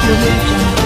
audio jungle.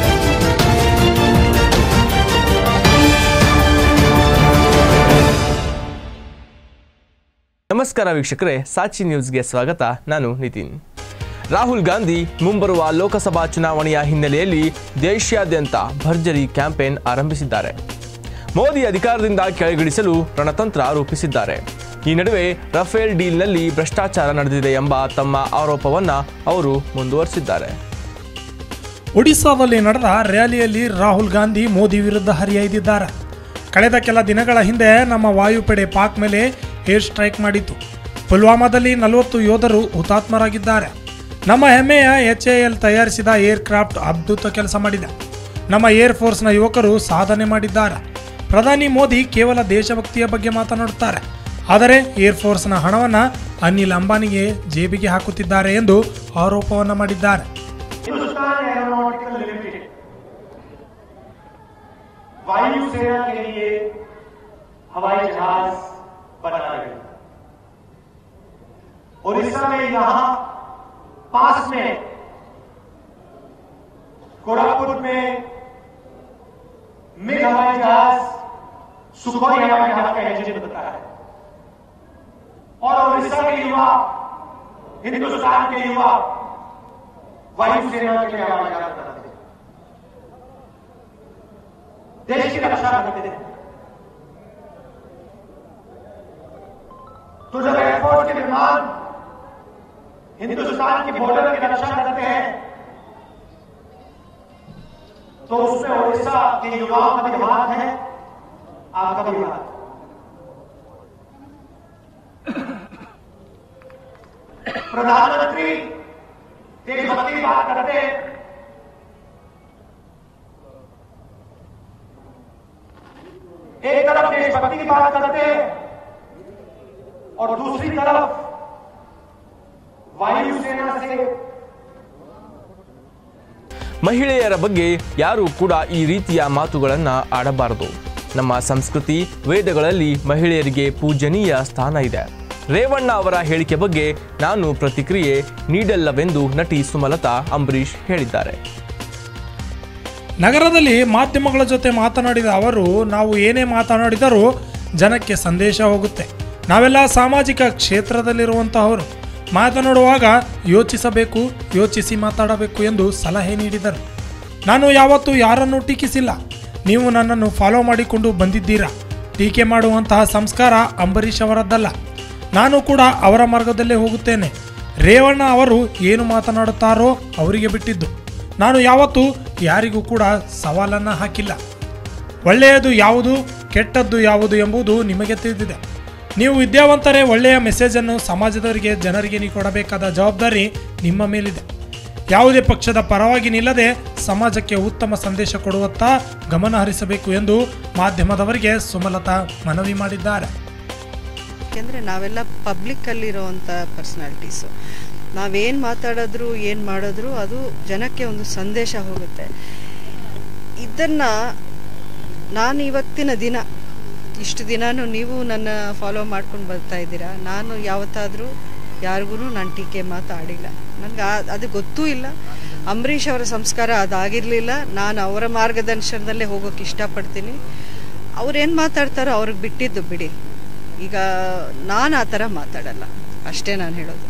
ನಮಸ್ಕಾರ ವೀಕ್ಷಕರೇ ಸಾಚಿ ನ್ಯೂಸ್ಗೆ ಸ್ವಾಗತ ನಾನು ನಿತಿನ್ ರಾಹುಲ್ ಗಾಂಧಿ ಮುಂಬರುವ ಲೋಕಸಭಾ ಚುನಾವಣೆಯ ಹಿನ್ನೆಲೆಯಲ್ಲಿ ದೇಶಾದ್ಯಂತ ಭರ್ಜರಿ ಕ್ಯಾಂಪೇನ್ ಆರಂಭಿಸಿದ್ದಾರೆ ಮೋದಿ ಅಧಿಕಾರದಿಂದ ಕೆಳಗಿಳಿಸಲು ರಣತಂತ್ರ ರೂಪಿಸಿದ್ದಾರೆ ಈ ನಡುವೆ ರಫೇಲ್ ಡೀಲ್ನಲ್ಲಿ ಭ್ರಷ್ಟಾಚಾರ ನಡೆದಿದೆ ಎಂಬ ತಮ್ಮ ಆರೋಪವನ್ನ ಅವರು ಮುಂದುವರಿಸಿದ್ದಾರೆ ಒಡಿಶಾದಲ್ಲಿ ನಡೆದ ರ್ಯಾಲಿಯಲ್ಲಿ ರಾಹುಲ್ ಗಾಂಧಿ ಮೋದಿ ವಿರುದ್ಧ ಹರಿಹಾಯ್ದಿದ್ದಾರೆ ಕಳೆದ ಕೆಲ ದಿನಗಳ ಹಿಂದೆ ನಮ್ಮ ವಾಯುಪಡೆ ಪಾಕ್ ಮೇಲೆ ಏರ್ ಸ್ಟ್ರೈಕ್ ಮಾಡಿತ್ತು ಪುಲ್ವಾಮಾದಲ್ಲಿ ನಲವತ್ತು ಯೋಧರು ಹುತಾತ್ಮರಾಗಿದ್ದಾರೆ ನಮ್ಮ ಹೆಮ್ಮೆಯ ಎಚ್ ಎ ಎಲ್ ತಯಾರಿಸಿದ ಏರ್ ಕ್ರಾಫ್ಟ್ ಅದ್ಭುತ ಕೆಲಸ ಮಾಡಿದೆ ನಮ್ಮ ಏರ್ ಫೋರ್ಸ್ನ ಯುವಕರು ಸಾಧನೆ ಮಾಡಿದ್ದಾರೆ ಪ್ರಧಾನಿ ಮೋದಿ ಕೇವಲ ದೇಶಭಕ್ತಿಯ ಬಗ್ಗೆ ಮಾತನಾಡುತ್ತಾರೆ ಆದರೆ ಏರ್ ಫೋರ್ಸ್ನ ಹಣವನ್ನು ಅನಿಲ್ ಅಂಬಾನಿಗೆ ಜೇಬಿಗೆ ಹಾಕುತ್ತಿದ್ದಾರೆ ಎಂದು ಆರೋಪವನ್ನು ಮಾಡಿದ್ದಾರೆ हिंदुस्तान एरोनॉटिकल लिमिटेड वायुसेना के लिए हवाई जहाज बना रही है उड़ीसा में यहां पास में कोरापुट में मिग हवाई जहाज सुखोई हवाई जहाज का इंजन बनता है और उड़ीसा के युवा हिंदुस्तान के युवा वायुसेना के लिए हवाई जहाज बनाते हैं देश की रक्षा करते थे तो जब एयरफोर्स के विमान हिंदुस्तान की बॉर्डर की रक्षा करते हैं तो उसमें ओडिशा के युवाओं का भी हाथ है आपका भी हाथ है। प्रधानमंत्री देशभक्ति की बात करते हैं एक तरफ देशभक्ति की बात करते हैं और दूसरी तरफ वायुसेना से ಮಹಿಳೆಯರ ಬಗ್ಗೆ ಯಾರೂ ಕೂಡ ಈ ರೀತಿಯ ಮಾತುಗಳನ್ನು ಆಡಬಾರದು ನಮ್ಮ ಸಂಸ್ಕೃತಿ ವೇದಗಳಲ್ಲಿ ಮಹಿಳೆಯರಿಗೆ ಪೂಜನೀಯ ಸ್ಥಾನ ಇದೆ ರೇವಣ್ಣ ಅವರ ಹೇಳಿಕೆ ಬಗ್ಗೆ ನಾನು ಪ್ರತಿಕ್ರಿಯೆ ನೀಡಲ್ಲವೆಂದು ನಟಿ ಸುಮಲತಾ ಅಂಬರೀಷ್ ಹೇಳಿದ್ದಾರೆ ನಗರದಲ್ಲಿ ಮಾಧ್ಯಮಗಳ ಜೊತೆ ಮಾತನಾಡಿದ ಅವರು ನಾವು ಏನೇ ಮಾತನಾಡಿದರೂ ಜನಕ್ಕೆ ಸಂದೇಶ ಹೋಗುತ್ತೆ ನಾವೆಲ್ಲ ಸಾಮಾಜಿಕ ಕ್ಷೇತ್ರದಲ್ಲಿರುವಂತಹವರು ಮಾತನಾಡುವಾಗ ಯೋಚಿಸಬೇಕು ಯೋಚಿಸಿ ಮಾತಾಡಬೇಕು ಎಂದು ಸಲಹೆ ನೀಡಿದರು ನಾನು ಯಾವತ್ತೂ ಯಾರನ್ನೂ ಟೀಕಿಸಿಲ್ಲ ನೀವು ನನ್ನನ್ನು ಫಾಲೋ ಮಾಡಿಕೊಂಡು ಬಂದಿದ್ದೀರಾ ಟೀಕೆ ಮಾಡುವಂತಹ ಸಂಸ್ಕಾರ ಅಂಬರೀಷ್ ಅವರದ್ದಲ್ಲ ನಾನು ಕೂಡ ಅವರ ಮಾರ್ಗದಲ್ಲೇ ಹೋಗುತ್ತೇನೆ ರೇವಣ್ಣ ಅವರು ಏನು ಮಾತನಾಡುತ್ತಾರೋ ಅವರಿಗೆ ಬಿಟ್ಟಿದ್ದು ನಾನು ಯಾವತ್ತೂ ಯಾರಿಗೂ ಕೂಡ ಸವಾಲನ್ನು ಹಾಕಿಲ್ಲ ಒಳ್ಳೆಯದು ಯಾವುದು ಕೆಟ್ಟದ್ದು ಯಾವುದು ಎಂಬುದು ನಿಮಗೆ ತಿಳಿದಿದೆ ನೀವು ವಿದ್ಯಾವಂತರೇ ಒಳ್ಳೆಯ ಮೆಸೇಜನ್ನು ಸಮಾಜದವರಿಗೆ ಜನರಿಗೆ ನೀವು ಕೊಡಬೇಕಾದ ಜವಾಬ್ದಾರಿ ನಿಮ್ಮ ಮೇಲಿದೆ ಯಾವುದೇ ಪಕ್ಷದ ಪರವಾಗಿ ನಿಲ್ಲದೆ ಸಮಾಜಕ್ಕೆ ಉತ್ತಮ ಸಂದೇಶ ಕೊಡುವತ್ತ ಗಮನ ಹರಿಸಬೇಕು ಎಂದು ಮಾಧ್ಯಮದವರಿಗೆ ಸುಮಲತಾ ಮನವಿ ಮಾಡಿದ್ದಾರೆ ಯಾಕೆಂದರೆ ನಾವೆಲ್ಲ ಪಬ್ಲಿಕ್ಕಲ್ಲಿರೋವಂಥ ಪರ್ಸ್ನಾಲಿಟೀಸು ನಾವೇನು ಮಾತಾಡಿದ್ರು ಏನು ಮಾಡಿದ್ರು ಅದು ಜನಕ್ಕೆ ಒಂದು ಸಂದೇಶ ಹೋಗುತ್ತೆ ಇದನ್ನು ನಾನು ಇವತ್ತಿನ ದಿನ ಇಷ್ಟು ದಿನಾನು ನೀವು ನನ್ನ ಫಾಲೋ ಮಾಡ್ಕೊಂಡು ಬರ್ತಾ ಇದ್ದೀರಾ ನಾನು ಯಾವತ್ತಾದರೂ ಯಾರಿಗೂ ನಾನು ಟೀಕೆ ಮಾತಾಡಿಲ್ಲ ನನಗೆ ಅದು ಗೊತ್ತೂ ಇಲ್ಲ ಅಂಬರೀಷ್ ಅವರ ಸಂಸ್ಕಾರ ಅದಾಗಿರಲಿಲ್ಲ ನಾನು ಅವರ ಮಾರ್ಗದರ್ಶನದಲ್ಲೇ ಹೋಗೋಕೆ ಇಷ್ಟಪಡ್ತೀನಿ ಅವ್ರೇನು ಮಾತಾಡ್ತಾರೋ ಅವ್ರಿಗೆ ಬಿಟ್ಟಿದ್ದು ಬಿಡಿ ಈಗ ನಾನು ಆ ಥರ ಮಾತಾಡಲ್ಲ ಅಷ್ಟೇ ನಾನು ಹೇಳೋದು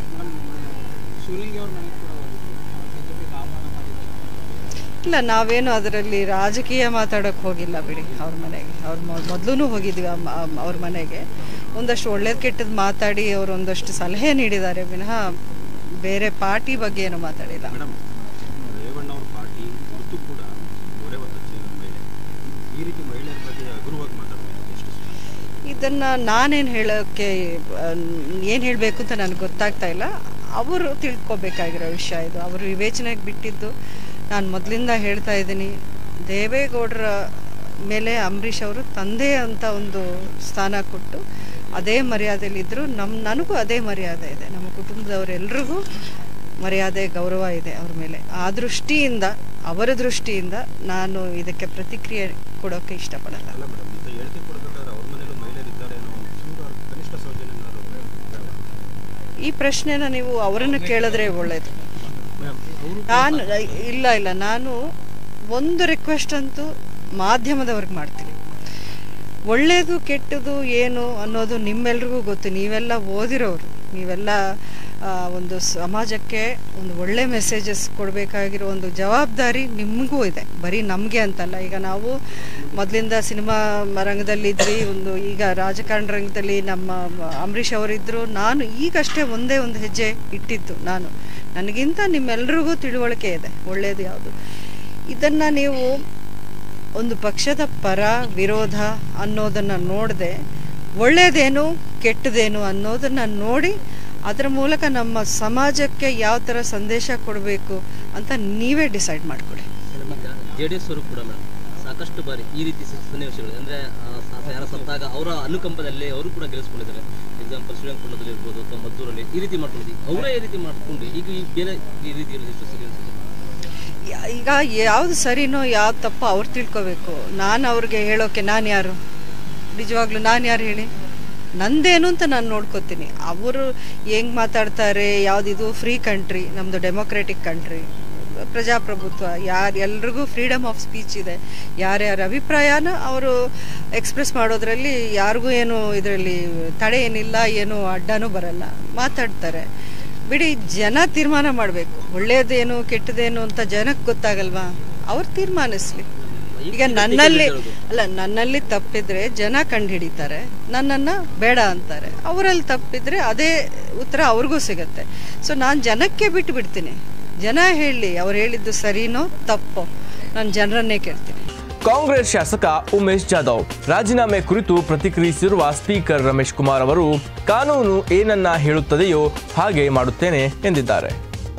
ಇಲ್ಲ ನಾವೇನು ಅದರಲ್ಲಿ ರಾಜಕೀಯ ಮಾತಾಡೋಕೆ ಹೋಗಿಲ್ಲ ಬಿಡಿ ಅವ್ರ ಮನೆಗೆ ಅವ್ರ ಮೊದಲು ಹೋಗಿದ್ವಿ ಅಮ್ಮ- ಅಮ್ಮ- ಅವ್ರ ಮನೆಗೆ ಒಂದಷ್ಟು ಒಳ್ಳೇದು ಕೆಟ್ಟದ್ದು ಮಾತಾಡಿ ಅವರು ಒಂದಷ್ಟು ಸಲಹೆ ನೀಡಿದ್ದಾರೆ ವಿನಃ ಬೇರೆ ಪಾರ್ಟಿ ಬಗ್ಗೆ ಏನು ಮಾತಾಡಿಲ್ಲ ಮೇಡಮ್ ರೇವಣ್ಣ ಅವ್ರ ಪಾರ್ಟಿ ಹೊರತು ಕೂಡ ಅವರೇ ಒಂದು ಮಹಿಳೆ ಈ ರೀತಿ ಮಹಿಳೆಯರ ಬಗ್ಗೆ ಹಗುರವಾಗಿ ಮಾತಾಡಬೇಕು ಎಷ್ಟು ಸರಿ? ಇದನ್ನ ನಾನೇನು ಹೇಳೋಕ್ಕೆ ಏನು ಹೇಳಬೇಕು ಅಂತ ನನಗೆ ಗೊತ್ತಾಗ್ತಾ ಇಲ್ಲ ಅವರು ತಿಳ್ಕೊಬೇಕಾಗಿರೋ ವಿಷಯ ಇದು ಅವರು ವಿವೇಚನೆಗೆ ಬಿಟ್ಟಿದ್ದು ನಾನು ಮೊದಲಿಂದ ಹೇಳ್ತಾ ಇದ್ದೀನಿ ದೇವೇಗೌಡರ ಮೇಲೆ ಅಂಬರೀಷ್ ಅವರು ತಂದೆ ಅಂತ ಒಂದು ಸ್ಥಾನ ಕೊಟ್ಟು ಅದೇ ಮರ್ಯಾದೆಯಲ್ಲಿದ್ದರು ನಮ್ಮ ನನಗೂ ಅದೇ ಮರ್ಯಾದೆ ಇದೆ ನಮ್ಮ ಕುಟುಂಬದವರೆಲ್ರಿಗೂ ಮರ್ಯಾದೆ ಗೌರವ ಇದೆ ಅವ್ರ ಮೇಲೆ ಆ ದೃಷ್ಟಿಯಿಂದ ಅವರ ದೃಷ್ಟಿಯಿಂದ ನಾನು ಇದಕ್ಕೆ ಪ್ರತಿಕ್ರಿಯೆ ಕೊಡೋಕ್ಕೆ ಇಷ್ಟಪಡಲ್ಲ ಅಲ್ಲ ಮೇಡಮ್ ಇಂಥ ಹೇಳಿಕೆ ಕೊಡಬೇಕಾದ್ರೆ ಅವ್ರ ಮನೇಲೂ ಮಹಿಳೆಯರು ಇದ್ದಾರೆ ಅನ್ನೋ ಒಂದು ಚೂರು ಕನಿಷ್ಠ ಸೌಜನ್ಯ ಈ ಪ್ರಶ್ನೆನ ನೀವು ಅವರನ್ನು ಕೇಳಿದ್ರೆ ಒಳ್ಳೇದು ಮ್ಯಾಮ್ ಅವರು ನಾನು ಇಲ್ಲ ಇಲ್ಲ ನಾನು ಒಂದು ರಿಕ್ವೆಸ್ಟ್ ಅಂತೂ ಮಾಧ್ಯಮದವ್ರಿಗೆ ಮಾಡ್ತೀನಿ ಒಳ್ಳೆಯದು ಕೆಟ್ಟದು ಏನು ಅನ್ನೋದು ನಿಮ್ಮೆಲ್ರಿಗೂ ಗೊತ್ತು ನೀವೆಲ್ಲ ಓದಿರೋರು ನೀವೆಲ್ಲ ಆ, ಒಂದು ಸಮಾಜಕ್ಕೆ ಒಂದು ಒಳ್ಳೆ ಮೆಸೇಜಸ್ ಕೊಡಬೇಕಾಗಿರೋ ಒಂದು ಜವಾಬ್ದಾರಿ ನಿಮಗೂ ಇದೆ ಬರೀ ನಮಗೆ ಅಂತಲ್ಲ ಈಗ ನಾವು ಮೊದಲಿಂದ ಸಿನಿಮಾ ರಂಗದಲ್ಲಿದ್ವಿ ಒಂದು ಈಗ ರಾಜಕಾರಣ ರಂಗದಲ್ಲಿ ನಮ್ಮ ಅಂಬರೀಷ್ ಅವರಿದ್ದರು ನಾನು ಈಗಷ್ಟೇ ಒಂದೇ ಒಂದು ಹೆಜ್ಜೆ ಇಟ್ಟಿದ್ದು ನಾನು ನನಗಿಂತ ನಿಮ್ಮೆಲ್ರಿಗೂ ತಿಳುವಳಿಕೆ ಇದೆ ಒಳ್ಳೆಯದು ಯಾವುದು ಇದನ್ನು ನೀವು ಒಂದು ಪಕ್ಷದ ಪರ ವಿರೋಧ ಅನ್ನೋದನ್ನು ನೋಡದೆ ಒಳ್ಳೆಯದೇನು ಕೆಟ್ಟದೇನು ಅನ್ನೋದನ್ನು ನೋಡಿ ಅದರ ಮೂಲಕ ನಮ್ಮ ಸಮಾಜಕ್ಕೆ ಯಾವ ಥರ ಸಂದೇಶ ಕೊಡಬೇಕು ಅಂತ ನೀವೇ ಡಿಸೈಡ್ ಮಾಡ್ಕೊಳ್ಳಿ ಮೇಡಮ್ ಈಗ ಜೆ ಡಿ ಎಸ್ ಅವರು ಕೂಡ ಮೇಡಮ್ ಸಾಕಷ್ಟು ಬಾರಿ ಈ ರೀತಿ ಸ- ಸನ್ನಿವೇಶಗಳು ಅಂದರೆ ಯಾರ ಸತ್ತಾಗ ಅವರ ಅನುಕಂಪದಲ್ಲಿ ಅವರು ಕೂಡ ಗೆಲ್ಲಿಸ್ಕೊಂಡಿದ್ದಾರೆ ಎಕ್ಸಾಂಪಲ್ ಶ್ರೀರಂಗಪಟ್ಟಣದಲ್ಲಿ ಇರ್ಬೋದು ಅಥವಾ ಮದ್ದೂರಲ್ಲಿ ಈ ರೀತಿ ಮಾಡ್ಕೊಂಡಿದ್ದೀವಿ ಅವರೇ ಈ ರೀತಿ ಮಾಡ್ಕೊಂಡು ಈಗ ಈ ಬೇರೆ ಈ ರೀತಿ ಇರೋದು ಎಷ್ಟು ಸರಿ ಅನ್ಸುತ್ತೆ ಯಾ- ಈಗ ಯಾವುದು ಸರಿನೋ ಯಾವ್ದು ತಪ್ಪೋ ಅವ್ರು ತಿಳ್ಕೊಬೇಕು ನಾನು ಅವ್ರಿಗೆ ಹೇಳೋಕೆ ನಾನು ಯಾರು ನಿಜವಾಗ್ಲೂ ನಾನು ಯಾರು ಹೇಳಿ ನಂದೇನು ಅಂತ ನಾನು ನೋಡ್ಕೋತೀನಿ ಅವರು ಹೆಂಗೆ ಮಾತಾಡ್ತಾರೆ ಯಾವುದಿದು ಫ್ರೀ ಕಂಟ್ರಿ ನಮ್ಮದು ಡೆಮೊಕ್ರೆಟಿಕ್ ಕಂಟ್ರಿ ಪ್ರಜಾಪ್ರಭುತ್ವ ಯಾರು ಎಲ್ರಿಗೂ ಫ್ರೀಡಮ್ ಆಫ್ ಸ್ಪೀಚ್ ಇದೆ ಯಾರ್ಯಾರ ಅಭಿಪ್ರಾಯನ ಅವರು ಎಕ್ಸ್ಪ್ರೆಸ್ ಮಾಡೋದ್ರಲ್ಲಿ ಯಾರಿಗೂ ಏನು ಇದರಲ್ಲಿ ತಡೆ ಏನಿಲ್ಲ ಏನು ಅಡ್ಡನೂ ಬರಲ್ಲ ಮಾತಾಡ್ತಾರೆ ಬಿಡಿ ಜನ ತೀರ್ಮಾನ ಮಾಡಬೇಕು ಒಳ್ಳೇದೇನು ಕೆಟ್ಟದೇನು ಅಂತ ಜನಕ್ಕೆ ಗೊತ್ತಾಗಲ್ವಾ ಅವ್ರು ತೀರ್ಮಾನಿಸ್ಲಿ ಈಗ ನನ್ನಲ್ಲಿ ಅಲ್ಲ ನನ್ನಲ್ಲಿ ತಪ್ಪಿದ್ರೆ ಜನ ಕಂಡುಹಿಡಿತಾರೆ ನನ್ನನ್ನು ಬೇಡ ಅಂತಾರೆ ಅವರಲ್ಲಿ ತಪ್ಪಿದ್ರೆ ಅದೇ ಉತ್ತರ ಅವ್ರಿಗೂ ಸಿಗತ್ತೆ ಸೊ ನಾನು ಜನಕ್ಕೆ ಬಿಟ್ಟು ಬಿಡ್ತೀನಿ ಜನ ಹೇಳಿ ಅವ್ರು ಹೇಳಿದ್ದು ಸರಿನೋ ತಪ್ಪೋ ನಾನು ಜನರನ್ನೇ ಕೇಳ್ತೀನಿ ಕಾಂಗ್ರೆಸ್ ಶಾಸಕ ಉಮೇಶ್ ಜಾಧವ್ ರಾಜೀನಾಮೆ ಕುರಿತು ಪ್ರತಿಕ್ರಿಯಿಸಿರುವ ಸ್ಪೀಕರ್ ರಮೇಶ್ ಕುಮಾರ್ ಅವರು ಕಾನೂನು ಏನನ್ನ ಹೇಳುತ್ತದೆಯೋ ಹಾಗೆ ಮಾಡುತ್ತೇನೆ ಎಂದಿದ್ದಾರೆ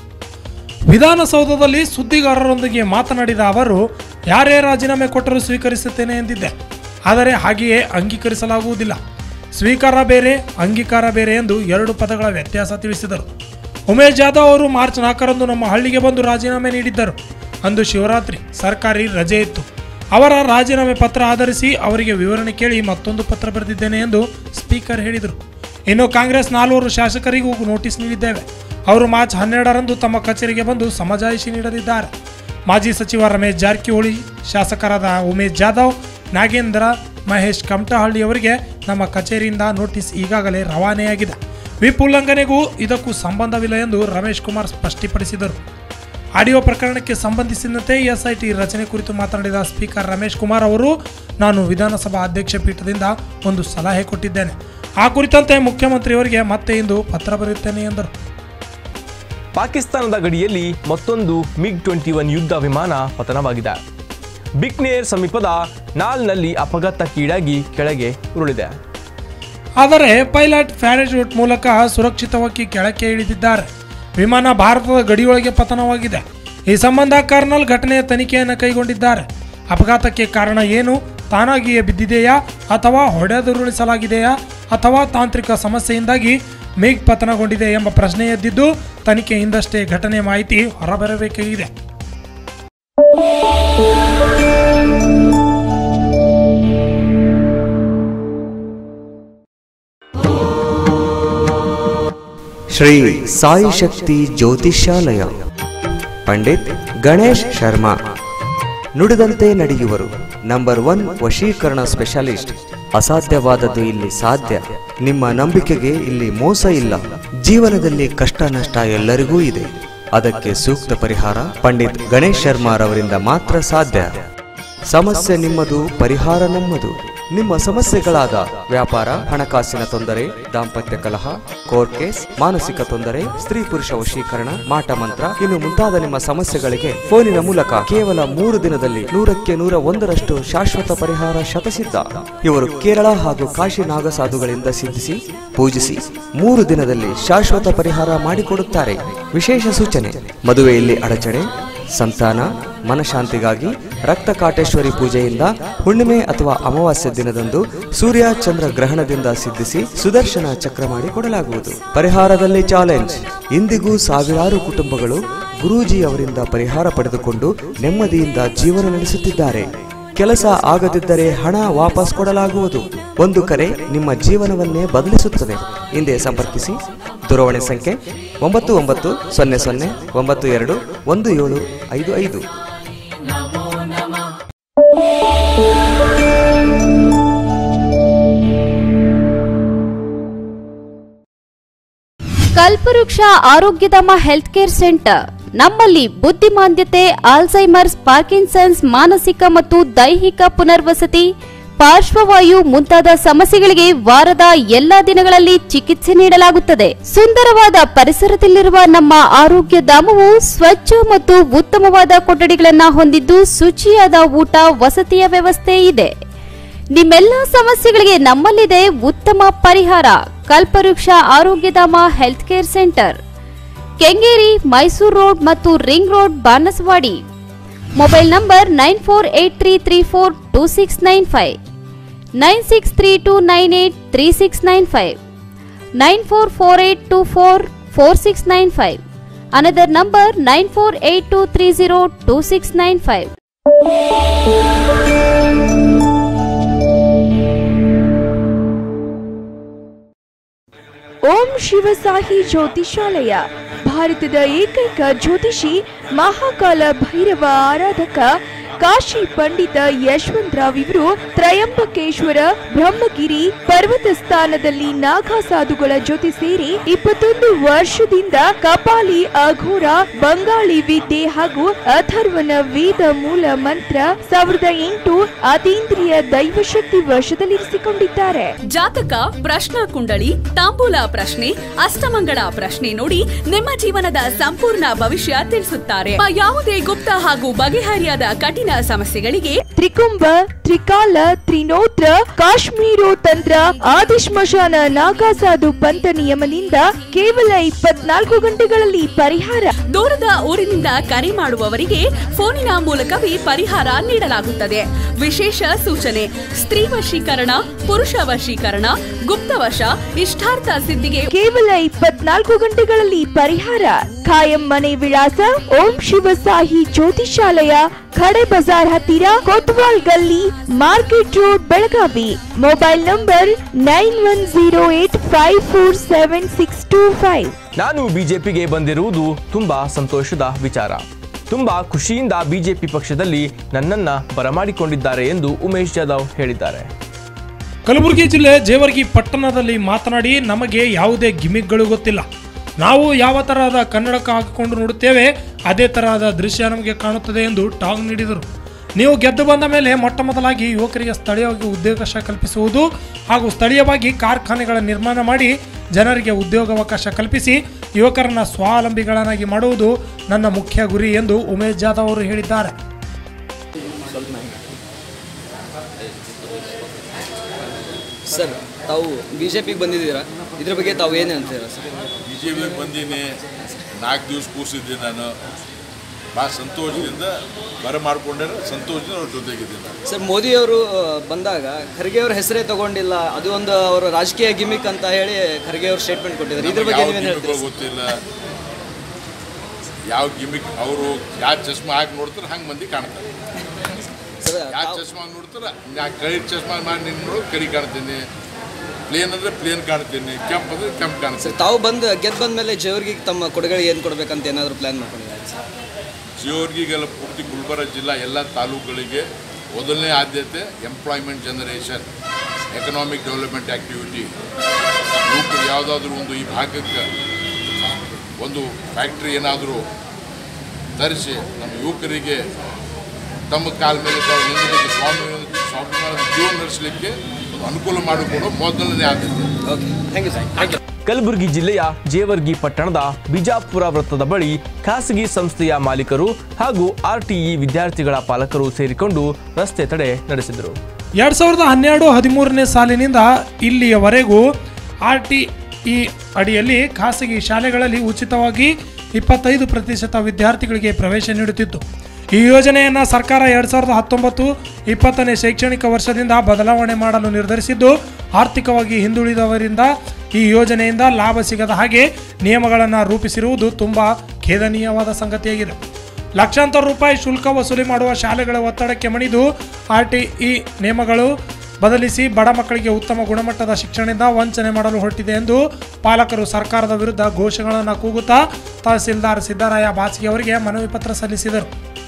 ವಿಧಾನಸೌಧದಲ್ಲಿ ಸುದ್ದಿಗಾರರೊಂದಿಗೆ ಮಾತನಾಡಿದ ಅವರು ಯಾರೇ ರಾಜೀನಾಮೆ ಕೊಟ್ಟರೂ ಸ್ವೀಕರಿಸುತ್ತೇನೆ ಎಂದಿದ್ದೆ ಆದರೆ ಹಾಗೆಯೇ ಅಂಗೀಕರಿಸಲಾಗುವುದಿಲ್ಲ ಸ್ವೀಕಾರ ಬೇರೆ ಅಂಗೀಕಾರ ಬೇರೆ ಎಂದು ಎರಡು ಪದಗಳ ವ್ಯತ್ಯಾಸ ತಿಳಿಸಿದರು ಉಮೇಶ್ ಜಾಧವ್ ಅವರು ಮಾರ್ಚ್ ನಾಲ್ಕರಂದು ನಮ್ಮ ಹಳ್ಳಿಗೆ ಬಂದು ರಾಜೀನಾಮೆ ನೀಡಿದ್ದರು ಅಂದು ಶಿವರಾತ್ರಿ ಸರ್ಕಾರಿ ರಜೆ ಇತ್ತು ಅವರ ರಾಜೀನಾಮೆ ಪತ್ರ ಆಧರಿಸಿ ಅವರಿಗೆ ವಿವರಣೆ ಕೇಳಿ ಮತ್ತೊಂದು ಪತ್ರ ಬರೆದಿದ್ದೇನೆ ಎಂದು ಸ್ಪೀಕರ್ ಹೇಳಿದರು ಇನ್ನು ಕಾಂಗ್ರೆಸ್ ನಾಲ್ವರು ಶಾಸಕರಿಗೂ ನೋಟಿಸ್ ನೀಡಿದ್ದೇವೆ ಅವರು ಮಾರ್ಚ್ ಹನ್ನೆರಡರಂದು ತಮ್ಮ ಕಚೇರಿಗೆ ಬಂದು ಸಮಜಾಯಿಷಿ ನೀಡಲಿದ್ದಾರೆ ಮಾಜಿ ಸಚಿವ ರಮೇಶ್ ಜಾರಕಿಹೊಳಿ ಶಾಸಕರಾದ ಉಮೇಶ್ ಜಾಧವ್ ನಾಗೇಂದ್ರ ಮಹೇಶ್ ಕಮಟಹಳ್ಳಿ ಅವರಿಗೆ ನಮ್ಮ ಕಚೇರಿಯಿಂದ ನೋಟಿಸ್ ಈಗಾಗಲೇ ರವಾನೆಯಾಗಿದೆ ವಿಪ್ ಉಲ್ಲಂಘನೆಗೂ ಇದಕ್ಕೂ ಸಂಬಂಧವಿಲ್ಲ ಎಂದು ರಮೇಶ್ ಕುಮಾರ್ ಸ್ಪಷ್ಟಪಡಿಸಿದರು ಆಡಿಯೋ ಪ್ರಕರಣಕ್ಕೆ ಸಂಬಂಧಿಸಿದಂತೆ ಎಸ್ಐಟಿ ರಚನೆ ಕುರಿತು ಮಾತನಾಡಿದ ಸ್ಪೀಕರ್ ರಮೇಶ್ ಕುಮಾರ್ ಅವರು ನಾನು ವಿಧಾನಸಭಾ ಅಧ್ಯಕ್ಷ ಪೀಠದಿಂದ ಒಂದು ಸಲಹೆ ಕೊಟ್ಟಿದ್ದೇನೆ ಆ ಕುರಿತಂತೆ ಮುಖ್ಯಮಂತ್ರಿಯವರಿಗೆ ಮತ್ತೆ ಇಂದು ಪತ್ರ ಬರೆಯುತ್ತೇನೆ ಎಂದರು ಪಾಕಿಸ್ತಾನದ ಗಡಿಯಲ್ಲಿ ಮತ್ತೊಂದು ಮಿಗ್ ಟ್ವೆಂಟಿ ಒನ್ ಯುದ್ಧ ವಿಮಾನ ಪತನವಾಗಿದೆ ಬಿಕ್ನೇರ್ ಸಮೀಪದ ನಾಲ್ನಲ್ಲಿ ಅಪಘಾತಕ್ಕೀಡಾಗಿ ಕೆಳಗೆ ಉರುಳಿದೆ ಆದರೆ ಪೈಲಟ್ ಪ್ಯಾರಾಚೂಟ್ ಮೂಲಕ ಸುರಕ್ಷಿತವಾಗಿ ಕೆಳಕ್ಕೆ ಇಳಿದಿದ್ದಾರೆ ವಿಮಾನ ಭಾರತದ ಗಡಿಯೊಳಗೆ ಪತನವಾಗಿದೆ ಈ ಸಂಬಂಧ ಕರ್ನಲ್ ಘಟನೆಯ ತನಿಖೆಯನ್ನು ಕೈಗೊಂಡಿದ್ದಾರೆ ಅಪಘಾತಕ್ಕೆ ಕಾರಣ ಏನು ತಾನಾಗಿಯೇ ಬಿದ್ದಿದೆಯಾ ಅಥವಾ ಹೊಡೆದುರುಳಿಸಲಾಗಿದೆಯಾ ಅಥವಾ ತಾಂತ್ರಿಕ ಸಮಸ್ಯೆಯಿಂದಾಗಿ ಮೇಘ್ ಪತನಗೊಂಡಿದೆ ಎಂಬ ಪ್ರಶ್ನೆ ಎದ್ದಿದ್ದು ತನಿಖೆಯಿಂದಷ್ಟೇ ಘಟನೆ ಮಾಹಿತಿ ಹೊರಬರಬೇಕಾಗಿದೆ ಶ್ರೀ ಸಾಯಿ ಶಕ್ತಿ ಜ್ಯೋತಿಷ್ಯಾಲಯ ಪಂಡಿತ್ ಗಣೇಶ್ ಶರ್ಮಾ ನುಡಿದಂತೆ ನಡೆಯುವರು ನಂಬರ್ ಒನ್ ವಶೀಕರಣ ಸ್ಪೆಷಲಿಸ್ಟ್ ಅಸಾಧ್ಯವಾದದ್ದು ಇಲ್ಲಿ ಸಾಧ್ಯ ನಿಮ್ಮ ನಂಬಿಕೆಗೆ ಇಲ್ಲಿ ಮೋಸ ಇಲ್ಲ ಜೀವನದಲ್ಲಿ ಕಷ್ಟ ನಷ್ಟ ಎಲ್ಲರಿಗೂ ಇದೆ ಅದಕ್ಕೆ ಸೂಕ್ತ ಪರಿಹಾರ ಪಂಡಿತ್ ಗಣೇಶ್ ಶರ್ಮಾರವರಿಂದ ಮಾತ್ರ ಸಾಧ್ಯ ಸಮಸ್ಯೆ ನಿಮ್ಮದು ಪರಿಹಾರ ನಮ್ಮದು ನಿಮ್ಮ ಸಮಸ್ಯೆಗಳಾದ ವ್ಯಾಪಾರ ಹಣಕಾಸಿನ ತೊಂದರೆ ದಾಂಪತ್ಯ ಕಲಹ ಕೋರ್ಟ್ ಕೇಸ್ ಮಾನಸಿಕ ತೊಂದರೆ ಸ್ತ್ರೀ ಪುರುಷ ವಶೀಕರಣ ಮಾಟ ಮಂತ್ರ ಇನ್ನು ಮುಂತಾದ ನಿಮ್ಮ ಸಮಸ್ಯೆಗಳಿಗೆ ಫೋನಿನ ಮೂಲಕ ಕೇವಲ ಮೂರು ದಿನದಲ್ಲಿ ನೂರಕ್ಕೆ ನೂರ ಒಂದರಷ್ಟು ಶಾಶ್ವತ ಪರಿಹಾರ ಶತಸಿದ್ಧ ಇವರು ಕೇರಳ ಹಾಗೂ ಕಾಶಿ ನಾಗಸಾಧುಗಳಿಂದ ಸಿದ್ಧಿಸಿ ಪೂಜಿಸಿ ಮೂರು ದಿನದಲ್ಲಿ ಶಾಶ್ವತ ಪರಿಹಾರ ಮಾಡಿಕೊಡುತ್ತಾರೆ ವಿಶೇಷ ಸೂಚನೆ ಮದುವೆಯಲ್ಲಿ ಅಡಚಣೆ ಸಂತಾನ ಮನಶಾಂತಿಗಾಗಿ ರಕ್ತ ಕಾಟೇಶ್ವರಿ ಪೂಜೆಯಿಂದ ಹುಣ್ಣಿಮೆ ಅಥವಾ ಅಮಾವಾಸ್ಯ ದಿನದಂದು ಸೂರ್ಯ ಚಂದ್ರ ಗ್ರಹಣದಿಂದ ಸಿದ್ಧಿಸಿ ಸುದರ್ಶನ ಚಕ್ರ ಮಾಡಿ ಕೊಡಲಾಗುವುದು ಪರಿಹಾರದಲ್ಲಿ ಚಾಲೆಂಜ್ ಇಂದಿಗೂ ಸಾವಿರಾರು ಕುಟುಂಬಗಳು ಗುರೂಜಿ ಅವರಿಂದ ಪರಿಹಾರ ಪಡೆದುಕೊಂಡು ನೆಮ್ಮದಿಯಿಂದ ಜೀವನ ನಡೆಸುತ್ತಿದ್ದಾರೆ ಕೆಲಸ ಆಗದಿದ್ದರೆ ಹಣ ವಾಪಸ್ ಕೊಡಲಾಗುವುದು ಒಂದು ಕರೆ ನಿಮ್ಮ ಜೀವನವನ್ನೇ ಬದಲಿಸುತ್ತದೆ ಹಿಂದೆ ಸಂಪರ್ಕಿಸಿ ದೂರವಾಣಿ ಸಂಖ್ಯೆ ಒಂಬತ್ತು ಒಂಬತ್ತು ಸೊನ್ನೆ ಸೊನ್ನೆ ಒಂಬತ್ತು ಎರಡು ಒಂದು ಏಳು ಐದು ಐದು ಕಲ್ಪವೃಕ್ಷ ಆರೋಗ್ಯಧಾಮ ಹೆಲ್ತ್ ಕೇರ್ ಸೆಂಟರ್ ನಮ್ಮಲ್ಲಿ ಬುದ್ಧಿಮಾಂದ್ಯತೆ ಆಲ್ಝೈಮರ್ಸ್ ಪಾರ್ಕಿನ್ಸನ್ಸ್ ಮಾನಸಿಕ ಮತ್ತು ದೈಹಿಕ ಪುನರ್ವಸತಿ ಪಾರ್ಶ್ವವಾಯು ಮುಂತಾದ ಸಮಸ್ಯೆಗಳಿಗೆ ವಾರದ ಎಲ್ಲಾ ದಿನಗಳಲ್ಲಿ ಚಿಕಿತ್ಸೆ ನೀಡಲಾಗುತ್ತದೆ ಸುಂದರವಾದ ಪರಿಸರದಲ್ಲಿರುವ ನಮ್ಮ ಆರೋಗ್ಯ ಧಾಮವು ಸ್ವಚ್ಛ ಮತ್ತು ಉತ್ತಮವಾದ ಕೊಠಡಿಗಳನ್ನ ಹೊಂದಿದ್ದು ಶುಚಿಯಾದ ಊಟ ವಸತಿಯ ವ್ಯವಸ್ಥೆ ಇದೆ ನಿಮ್ಮೆಲ್ಲ ಸಮಸ್ಯೆಗಳಿಗೆ ನಮ್ಮಲ್ಲಿದೆ ಉತ್ತಮ ಪರಿಹಾರ Kalpavriksha Arogyadhama health care centre Kengeri Mysuru road ಮತ್ತು ring road Banaswadi mobile number nine four eight three three four two six nine five nine six three two nine eight three six nine five nine four four eight two four four six nine five another number nine four eight two three zero two six nine five Om Shivasahi Jyotishalaya ಭಾರತದ ಏಕೈಕ ಜ್ಯೋತಿಷಿ ಮಹಾಕಾಲ ಭೈರವ ಆರಾಧಕ ಕಾಶಿ ಪಂಡಿತ ಯಶವಂತರಾವ್ ಇವರು ತ್ರಯಂಬಕೇಶ್ವರ ಬ್ರಹ್ಮಗಿರಿ ಪರ್ವತ ಸ್ಥಾನದಲ್ಲಿ ನಾಗಾ ಸಾಧುಗಳ ಜೊತೆ ಸೇರಿ ಇಪ್ಪತ್ತೊಂದು ವರ್ಷದಿಂದ ಕಪಾಲಿ ಅಘೋರ ಬಂಗಾಳಿ ವಿದ್ಯೆ ಹಾಗೂ ಅಥರ್ವನ ವೇದ ಮೂಲ ಮಂತ್ರ ಸಾವಿರದ ಎಂಟು ಅತೀಂದ್ರಿಯ ದೈವಶಕ್ತಿ ವಶದಲ್ಲಿರಿಸಿಕೊಂಡಿದ್ದಾರೆ ಜಾತಕ ಪ್ರಶ್ನಾ ಕುಂಡಳಿ ತಾಂಬೂಲ ಪ್ರಶ್ನೆ ಅಷ್ಟಮಂಗಳ ಪ್ರಶ್ನೆ ನೋಡಿ ನಿಮ್ಮ ಜೀವನದ ಸಂಪೂರ್ಣ ಭವಿಷ್ಯ ತಿಳಿಸುತ್ತಾರೆ ಆ ಯಾವುದೇ ಗುಪ್ತ ಹಾಗೂ ಬಗೆಹರಿಯಾದ ಕಠಿಣ ಸಮಸ್ಯೆಗಳಿಗೆ ತ್ರಿಕುಂಭ ತ್ರಿಕಾಲ ತ್ರಿನೋತ್ರ ಕಾಶ್ಮೀರೋ ತಂತ್ರ ಆದಿಶ್ಮಶಾನ ನಾಗಾಸಾಧು ಪಂಥ ನಿಯಮದಿಂದ ಕೇವಲ ಇಪ್ಪತ್ನಾಲ್ಕು ಗಂಟೆಗಳಲ್ಲಿ ಪರಿಹಾರ ದೂರದ ಊರಿನಿಂದ ಕರೆ ಮಾಡುವವರಿಗೆ ಫೋನಿನ ಮೂಲಕವೇ ಪರಿಹಾರ ನೀಡಲಾಗುತ್ತದೆ ವಿಶೇಷ ಸೂಚನೆ ಸ್ತ್ರೀ ವಶೀಕರಣ ಪುರುಷ ವಶೀಕರಣ ಗುಪ್ತವಶ ಇಷ್ಟಾರ್ಥ ಸಿದ್ಧಿಗೆ ಕೇವಲ ಇಪ್ಪತ್ನಾಲ್ಕು ಗಂಟೆಗಳಲ್ಲಿ ಪರಿಹಾರ ಖಾಯಂ ಮನೆ ವಿಳಾಸ ಓಂ ಶಿವ ಸಾಹಿ ಜ್ಯೋತಿಷಾಲಯ ಖಡೆ ಬಜಾರ್ ಹತ್ತಿರ Kotwal Galli market road Belagavi mobile number nine one zero eight five four seven six two five ನಾನು ಬಿಜೆಪಿಗೆ ಬಂದಿರುವುದು ತುಂಬಾ ಸಂತೋಷದ ವಿಚಾರ ತುಂಬಾ ಖುಷಿಯಿಂದ ಬಿಜೆಪಿ ಪಕ್ಷದಲ್ಲಿ ನನ್ನನ್ನ ಬರಮಾಡಿಕೊಂಡಿದ್ದಾರೆ ಎಂದು ಉಮೇಶ್ ಜಾಧವ್ ಹೇಳಿದ್ದಾರೆ ಕಲಬುರಗಿ ಜಿಲ್ಲೆ ಜೇವರ್ಗಿ ಪಟ್ಟಣದಲ್ಲಿ ಮಾತನಾಡಿ ನಮಗೆ ಯಾವುದೇ ಗಿಮಿಕ್ಗಳು ಗೊತ್ತಿಲ್ಲ ನಾವು ಯಾವ ತರಹದ ಕನ್ನಡಕ ಹಾಕಿಕೊಂಡು ನೋಡುತ್ತೇವೆ ಅದೇ ತರಹದ ದೃಶ್ಯ ನಮಗೆ ಕಾಣುತ್ತದೆ ಎಂದು ಟಾಂಗ್ ನೀಡಿದರು ನೀವು ಗೆದ್ದು ಬಂದ ಮೇಲೆ ಮೊಟ್ಟ ಮೊದಲಾಗಿ ಯುವಕರಿಗೆ ಸ್ಥಳೀಯವಾಗಿ ಉದ್ಯೋಗಾವಕಾಶ ಕಲ್ಪಿಸುವುದು ಹಾಗೂ ಸ್ಥಳೀಯವಾಗಿ ಕಾರ್ಖಾನೆಗಳ ನಿರ್ಮಾಣ ಮಾಡಿ ಜನರಿಗೆ ಉದ್ಯೋಗಾವಕಾಶ ಕಲ್ಪಿಸಿ ಯುವಕರನ್ನ ಸ್ವಾವಲಂಬಿಗಳನ್ನಾಗಿ ಮಾಡುವುದು ನನ್ನ ಮುಖ್ಯ ಗುರಿ ಎಂದು ಉಮೇಶ್ ಜಾಧವ್ ಅವರು ಹೇಳಿದ್ದಾರೆ ಸರ್ ತಾವು ಬಿ ಜೆ ಪಿಗೆ ಬಂದಿದ್ದೀರಾ ಇದ್ರ ಬಗ್ಗೆ ತಾವು ಏನು ಅಂತೀರಾ ಸರ್ ಬಿ ಜೆ ಪಿಗೆ ಬಂದೀನಿ ನಾಲ್ಕು ದಿವಸ ಕೂರಿಸಿದ್ದೆ ನಾನು ಭಾಳ ಸಂತೋಷದಿಂದ ಬರ ಮಾಡ್ಕೊಂಡ್ರೆ ಸಂತೋಷದಿಂದ ಅವ್ರ ಜೊತೆಗಿದ್ದೀನಿ ನಾನು ಸರ್ ಮೋದಿ ಅವರು ಬಂದಾಗ ಖರ್ಗೆ ಅವ್ರ ಹೆಸರೇ ತಗೊಂಡಿಲ್ಲ ಅದು ಒಂದು ಅವರ ರಾಜಕೀಯ ಗಿಮಿಕ್ ಅಂತ ಹೇಳಿ ಖರ್ಗೆ ಅವರು ಸ್ಟೇಟ್ಮೆಂಟ್ ಕೊಟ್ಟಿದ್ದಾರೆ ಇದ್ರ ಬಗ್ಗೆ ಯಾವ ನೀವೇನು ಗಿಮಿಕ್ ಹೇಳ್ತೀರಾ ಗೊತ್ತಿಲ್ಲ ಯಾವ ಗಿಮಿಕ್ ಅವರು ಯಾವ ಚಶ್ಮಾ ಹಾಕಿ ನೋಡ್ತಾರೆ ಹಂಗೆ ಮಂದಿ ಕಾಣ್ತಾರೆ ಸರ್ ಯಾವ ಚಶ್ಮಾ ನೋಡ್ತಾರೆ ನಾ ಕರಿ ಚಶ್ಮಾ ಮಾಡಿ ನಿನ್ನ ನೋಡೋದು ಕರಿ ಕಾಣ್ತೀನಿ ಪ್ಲೇನ್ ಅಂದರೆ ಪ್ಲೇನ್ ಕಾಣ್ತೀನಿ ಕೆಂಪು ಅಂದರೆ ಕೆಂಪು ಕಾಣ್ತೀನಿ ಸರ್ ತಾವು ಬಂದು ಗೆದ್ದು ಬಂದ ಮೇಲೆ ಜೇವರ್ಗಿಗೆ ತಮ್ಮ ಕೊಡುಗೆ ಏನು ಕೊಡ್ಬೇಕಂತ ಏನಾದರೂ ಪ್ಲಾನ್ ಮಾಡ್ಕೊಂಡಿದ್ದಾರೆ ಸರ್ ಶಿವರ್ಗಿಗೆಲ್ಲ ಪೂರ್ತಿ ಗುಲ್ಬರ್ಗ ಜಿಲ್ಲಾ ಎಲ್ಲ ತಾಲೂಕುಗಳಿಗೆ ಮೊದಲನೇ ಆದ್ಯತೆ employment generation economic development activity ಯುವಕರು ಯಾವುದಾದ್ರೂ ಒಂದು ಈ ಭಾಗಕ್ಕೆ ಒಂದು ಫ್ಯಾಕ್ಟ್ರಿ ಏನಾದರೂ ತರಿಸಿ ನಮ್ಮ ಯುವಕರಿಗೆ ತಮ್ಮ ಕಾಲ ಮೇಲೆ ತಾವು ನಿಲ್ಲಲಿಕ್ಕೆ ಸ್ವಾಮಿ ಸ್ವಾಭಿಮಾನದ ಜೀವನ ನಡೆಸಲಿಕ್ಕೆ ಒಂದು ಅನುಕೂಲ ಮಾಡಿಕೊಡೋ ಮೊದಲನೇ ಆದ್ಯತೆ okay thank you sir thank you Kalaburagi ಜಿಲ್ಲೆಯ ಜೇವರ್ಗಿ ಪಟ್ಟಣದ ಬಿಜಾಪುರ ವೃತ್ತದ ಬಳಿ ಖಾಸಗಿ ಸಂಸ್ಥೆಯ ಮಾಲೀಕರು ಹಾಗೂ ಆರ್ಟಿಇ ವಿದ್ಯಾರ್ಥಿಗಳ ಪಾಲಕರು ಸೇರಿಕೊಂಡು ರಸ್ತೆ ತಡೆ ನಡೆಸಿದರು ಎರಡ್ ಸಾವಿರದ ಹನ್ನೆರಡು ಹದಿಮೂರನೇ ಸಾಲಿನಿಂದ ಇಲ್ಲಿಯವರೆಗೂ ಆರ್ ಟಿ ಇ ಅಡಿಯಲ್ಲಿ ಖಾಸಗಿ ಶಾಲೆಗಳಲ್ಲಿ ಉಚಿತವಾಗಿ ಇಪ್ಪತ್ತೈದು ಪ್ರತಿಶತ ವಿದ್ಯಾರ್ಥಿಗಳಿಗೆ ಪ್ರವೇಶ ನೀಡುತ್ತಿತ್ತು ಈ ಯೋಜನೆಯನ್ನು ಸರ್ಕಾರ ಎರಡ್ ಸಾವಿರದ ಹತ್ತೊಂಬತ್ತು ಇಪ್ಪತ್ತನೇ ಶೈಕ್ಷಣಿಕ ವರ್ಷದಿಂದ ಬದಲಾವಣೆ ಮಾಡಲು ನಿರ್ಧರಿಸಿದ್ದು ಆರ್ಥಿಕವಾಗಿ ಹಿಂದುಳಿದವರಿಂದ ಈ ಯೋಜನೆಯಿಂದ ಲಾಭ ಸಿಗದ ಹಾಗೆ ನಿಯಮಗಳನ್ನು ರೂಪಿಸಿರುವುದು ತುಂಬ ಖೇದನೀಯವಾದ ಸಂಗತಿಯಾಗಿದೆ ಲಕ್ಷಾಂತರ ರೂಪಾಯಿ ಶುಲ್ಕ ವಸೂಲಿ ಮಾಡುವ ಶಾಲೆಗಳ ಒತ್ತಡಕ್ಕೆ ಮಣಿದು ಆರ್ ಟಿ ಇ ನಿಯಮಗಳು ಬದಲಿಸಿ ಬಡ ಮಕ್ಕಳಿಗೆ ಉತ್ತಮ ಗುಣಮಟ್ಟದ ಶಿಕ್ಷಣದಿಂದ ವಂಚನೆ ಮಾಡಲು ಹೊರಟಿದೆ ಎಂದು ಪಾಲಕರು ಸರ್ಕಾರದ ವಿರುದ್ಧ ಘೋಷಣೆಗಳನ್ನು ಕೂಗುತ್ತಾ ತಹಸೀಲ್ದಾರ್ ಸಿದ್ದರಾಯ ಬಾಸಿಗೆ ಅವರಿಗೆ ಮನವಿ ಪತ್ರ ಸಲ್ಲಿಸಿದರು